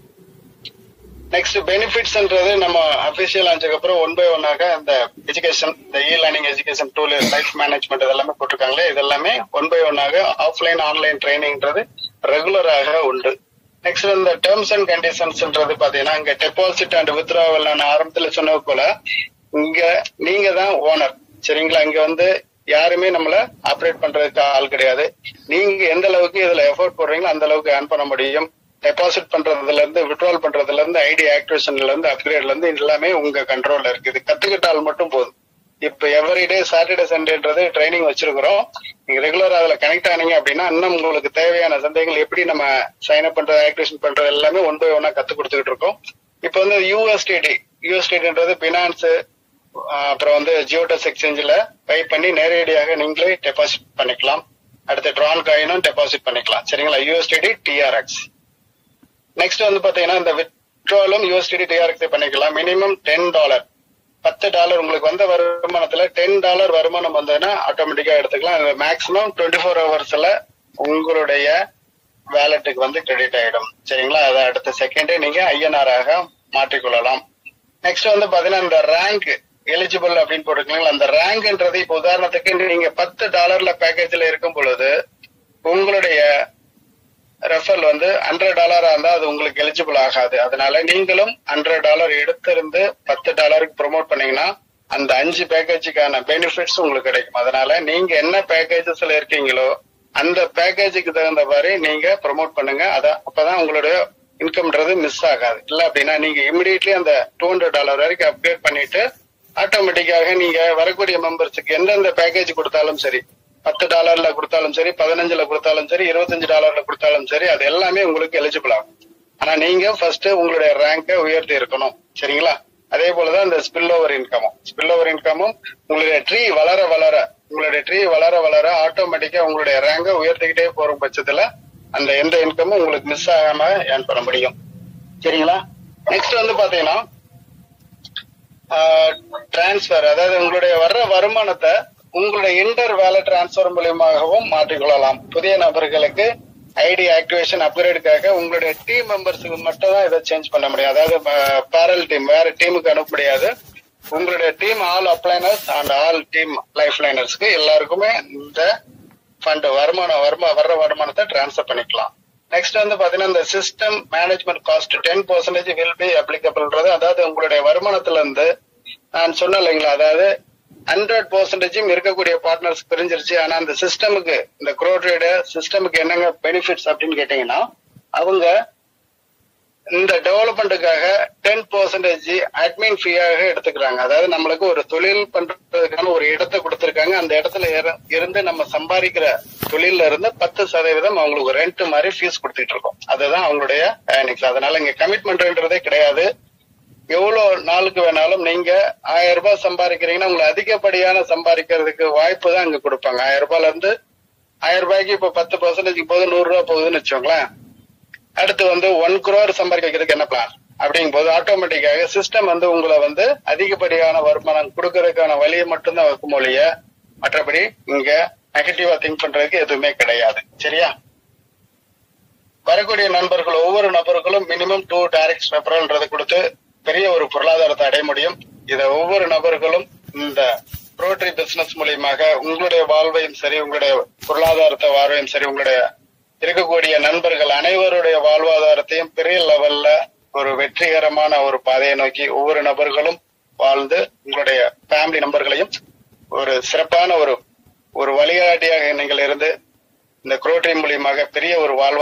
நெக்ஸ்ட் பெனிஃபிட்ஸ்ன்றது நம்ம அபிஷியல் ஆனதுக்கு அப்புறம் ஒன் பை ஒன்னாக இந்த எஜுகேஷன் இந்த e learning education tool life management இதெல்லாமே போட்டிருக்காங்களே இதெல்லாமே ஒன் பை ஒன்னாக ஆஃப்லைன் ஆன்லைன் ட்ரைனிங்ன்றது ரெகுலராக உண்டு நெக்ஸ்ட் இந்த டேர்ம்ஸ் அண்ட் கண்டிஷன்ஸ்ன்றது பாத்தீங்கன்னா இங்க டெபாசிட் அண்ட் வித்ராவல் நான் ஆரம்பத்துல சொன்னது போல இங்க நீங்க தான் ஓனர் சரிங்களா இங்க வந்து யாருமே நம்மள ஆப்ரேட் பண்றதுக்கு ஆள் கிடையாது நீங்க எந்த அளவுக்கு இதுல எஃபோர்ட் போடுறீங்களோ அந்த அளவுக்கு ஏர்ன் பண்ண முடியும் டெபாசிட் பண்றதுல இருந்து விட்ரால் பண்றதுல இருந்து ஐடி ஆக்டிவேஷன்ல இருந்து அப்கிரேட்ல இருந்து எல்லாமே உங்க கண்ட்ரோல்ல இருக்கு இது கத்துக்கிட்டால் மட்டும் போதும் இப்ப எவ்ரிடே சாட்டர்டே சண்டேன்றது ட்ரைனிங் வச்சிருக்கிறோம் நீங்க ரெகுலரா அதுல கனெக்ட் ஆனீங்க அப்படின்னா இன்னும் உங்களுக்கு தேவையான சந்தேகங்கள் எப்படி நம்ம சைன் அப் பண்றது ஆக்டிவேஷன் பண்றது எல்லாமே ஒன் பை ஒன்னா கத்து கொடுத்துக்கிட்டு இருக்கோம் இப்ப வந்து யூஎஸ்டிடி யூஎஸ்டிடின்றது பினான்ஸ் அப்புறம் வந்து ஜியோடெஸ் எக்ஸ்சேஞ்சில் பை பண்ணி நேரடியாக நீங்களே டெபாசிட் பண்ணிக்கலாம் அடுத்து ட்ரான் காயினும் டெபாசிட் பண்ணிக்கலாம் சரிங்களா யூஎஸ்டிடி டிஆர்எக்ஸ் நெக்ஸ்ட் வந்து பாத்தீங்கன்னா இந்த விட்ரோலும் யூஎஸ்டிடி டிஆர்எக்ஸ் பண்ணிக்கலாம் மினிமம் டென் டாலர் பத்து டாலர் உங்களுக்கு வந்த வருமானத்துல டென் டாலர் வருமானம் வந்ததுன்னா ஆட்டோமேட்டிக்கா எடுத்துக்கலாம் மேக்ஸிமம் டுவெண்ட்டி ஃபோர் ஹவர்ஸ்ல உங்களுடைய வேலெட்டுக்கு வந்து கிரெடிட் ஆயிடும் சரிங்களா அதை அடுத்த செகண்டே நீங்க ஐஎன்ஆர் ஆக மாற்றிக்கொள்ளலாம் நெக்ஸ்ட் வந்து பாத்தீங்கன்னா இந்த ரேங்க் எலிஜிபிள் அப்படின்னு போட்டுருக்கீங்களா அந்த ரேங்க்ன்றது இப்ப உதாரணத்துக்கு நீங்க பத்து டாலர்ல பேக்கேஜ்ல இருக்கும் பொழுது உங்களுடைய ரெஃபரல் வந்து ஹண்ட்ரட் டாலரா இருந்தா அது உங்களுக்கு எலிஜிபிள் ஆகாது அதனால நீங்களும் ஹண்ட்ரட் டாலர் எடுத்திருந்து பத்து டாலருக்கு ப்ரோமோட் பண்ணீங்கன்னா அந்த அஞ்சு பேக்கேஜுக்கான பெனிஃபிட்ஸ் உங்களுக்கு கிடைக்கும் அதனால நீங்க என்ன பேக்கேஜஸ்ல இருக்கீங்களோ அந்த பேக்கேஜுக்கு தகுந்த மாதிரி நீங்க ப்ரோமோட் பண்ணுங்க அதான் அப்பதான் உங்களுடைய இன்கம்ன்றது மிஸ் ஆகாது இல்ல அப்படின்னா நீங்க இமிடியட்லி அந்த டூ ஹண்ட்ரட் டாலர் வரைக்கும் அப்கிரேட் பண்ணிட்டு ஆட்டோமேட்டிக்காக நீங்க வரக்கூடிய மெம்பர்ஸுக்கு எந்தெந்த பேக்கேஜ் கொடுத்தாலும் சரி பத்து டாலர்ல கொடுத்தாலும் சரி பதினஞ்சுல கொடுத்தாலும் சரி இருபத்தஞ்சு டாலர்ல கொடுத்தாலும் சரி அது எல்லாமே உங்களுக்கு எலிஜிபிள் ஆகும் ஆனா நீங்க ஃபர்ஸ்ட் உங்களுடைய ரேங்கை உயர்த்தி இருக்கணும் சரிங்களா அதே போலதான் இந்த ஸ்பில் ஓவர் இன்கமும் ஸ்பில் ஓவர் இன்கமும் உங்களுடைய ட்ரீ வளர வளர உங்களுடைய ட்ரீ வளர வளர ஆட்டோமேட்டிக்கா உங்களுடைய ரேங்கை உயர்த்திக்கிட்டே போற பட்சத்துல அந்த எந்த இன்கமும் உங்களுக்கு மிஸ் ஆகாம ஏர்ன் பண்ண முடியும் சரிங்களா நெக்ஸ்ட் வந்து பாத்தீங்கன்னா டிரான்ஸ்பர் அதாவது உங்களுடைய வர்ற வருமானத்தை உங்களுடைய இன்டர் வேலை டிரான்ஸ்பர் மூலியமாகவும் மாற்றிக்கொள்ளலாம் புதிய நபர்களுக்கு ஐடி ஆக்டிவேஷன் அப்கிரேடுக்காக உங்களுடைய டீம் மெம்பர்ஸுக்கு மட்டும் தான் இதை சேஞ்ச் பண்ண முடியும் அதாவது பேரல் டீம் வேற டீமுக்கு அனுப்ப முடியாது உங்களுடைய team all upliners and all team life லைனர்ஸ்க்கு எல்லாருக்குமே இந்த ஃபண்ட் வருமானம் வருமா வர்ற வருமானத்தை டிரான்ஸ்ஃபர் பண்ணிக்கலாம் நெக்ஸ்ட் வந்து பாத்தீங்கன்னா இந்த system management cost ten percentage will be அப்ளிகபிள்ன்றது அதாவது உங்களுடைய வருமானத்துல இருந்து நான் சொன்னேன் இல்லைங்களா அதாவது ஹண்ட்ரட் பர்சன்டேஜும் இருக்கக்கூடிய பார்ட்னர்ஸ் பிரிஞ்சிருச்சு ஆனா அந்த சிஸ்டமுக்கு இந்த க்ரோ ட்ரேடர் சிஸ்டமுக்கு என்னங்க பெனிஃபிட்ஸ் அப்படின்னு கேட்டீங்கன்னா அவங்க இந்த டெவலப்மெண்ட்டுக்காக டென் பர்சன்டேஜ் அட்மின் ஃபீயாக எடுத்துக்கிறாங்க அதாவது நம்மளுக்கு ஒரு தொழில் பண்றதுக்கான ஒரு இடத்தை கொடுத்துருக்காங்க அந்த இடத்துல இர- இருந்து நம்ம சம்பாதிக்கிற தொழில்ல இருந்து பத்து சதவீதம் அவங்களுக்கு ரெண்ட் மாதிரி ஃபீஸ் கொடுத்துட்டு இருக்கோம் அதுதான் அவங்களுடைய earnings அதனால இங்க கமிட்மெண்ட்ன்றதே கிடையாது எவ்வளவு நாளுக்கு வேணாலும் நீங்க ஆயிரம் ரூபாய் சம்பாதிக்கிறீங்கன்னா உங்களுக்கு அதிகப்படியான சம்பாதிக்கிறதுக்கு வாய்ப்பு தான் இங்க கொடுப்பாங்க ஆயிரம் ரூபாய்ல இருந்து ஆயிரம் ரூபாய்க்கு இப்ப பத்து பர்சன்டேஜ் போகுது நூறு ரூபாய் போகுதுன்னு வச்சோங்களேன் அடுத்து வந்து ஒன் குரோர் சம்பாதிக்க வைக்கிறதுக்கு என்ன பிளான் அப்படிங்கும் போது ஆட்டோமேட்டிக்காக சிஸ்டம் வந்து உங்களை வந்து அதிகப்படியான வருமானம் கொடுக்கறதுக்கான வழியை மட்டும்தான் வைக்கும் ஒழிய மற்றபடி இங்க நெகட்டிவா திங்க் பண்றதுக்கு எதுவுமே கிடையாது சரியா வரக்கூடிய நண்பர்கள் ஒவ்வொரு நபர்களும் மினிமம் டூ டைரக்ட் ரெஃபரல்ன்றதை கொடுத்து பெரிய ஒரு பொருளாதாரத்தை அடைய முடியும் இத ஒவ்வொரு நபர்களும் இந்த ரோட்டரி பிசினஸ் மூலியமாக உங்களுடைய வாழ்வையும் சரி உங்களுடைய பொருளாதாரத்தை வாழ்வையும் சரி உங்களுடைய இருக்கக்கூடிய நண்பர்கள் அனைவருடைய வாழ்வாதாரத்தையும் பெரிய லெவல்ல ஒரு வெற்றிகரமான ஒரு பாதையை நோக்கி ஒவ்வொரு நபர்களும் வாழ்ந்து உங்களுடைய ஃபேமிலி நம்பர்களையும் ஒரு சிறப்பான ஒரு ஒரு வழிகாட்டியாக நீங்கள் இருந்து இந்த குரோட்டரி மூலியமாக பெரிய ஒரு வாழ்வா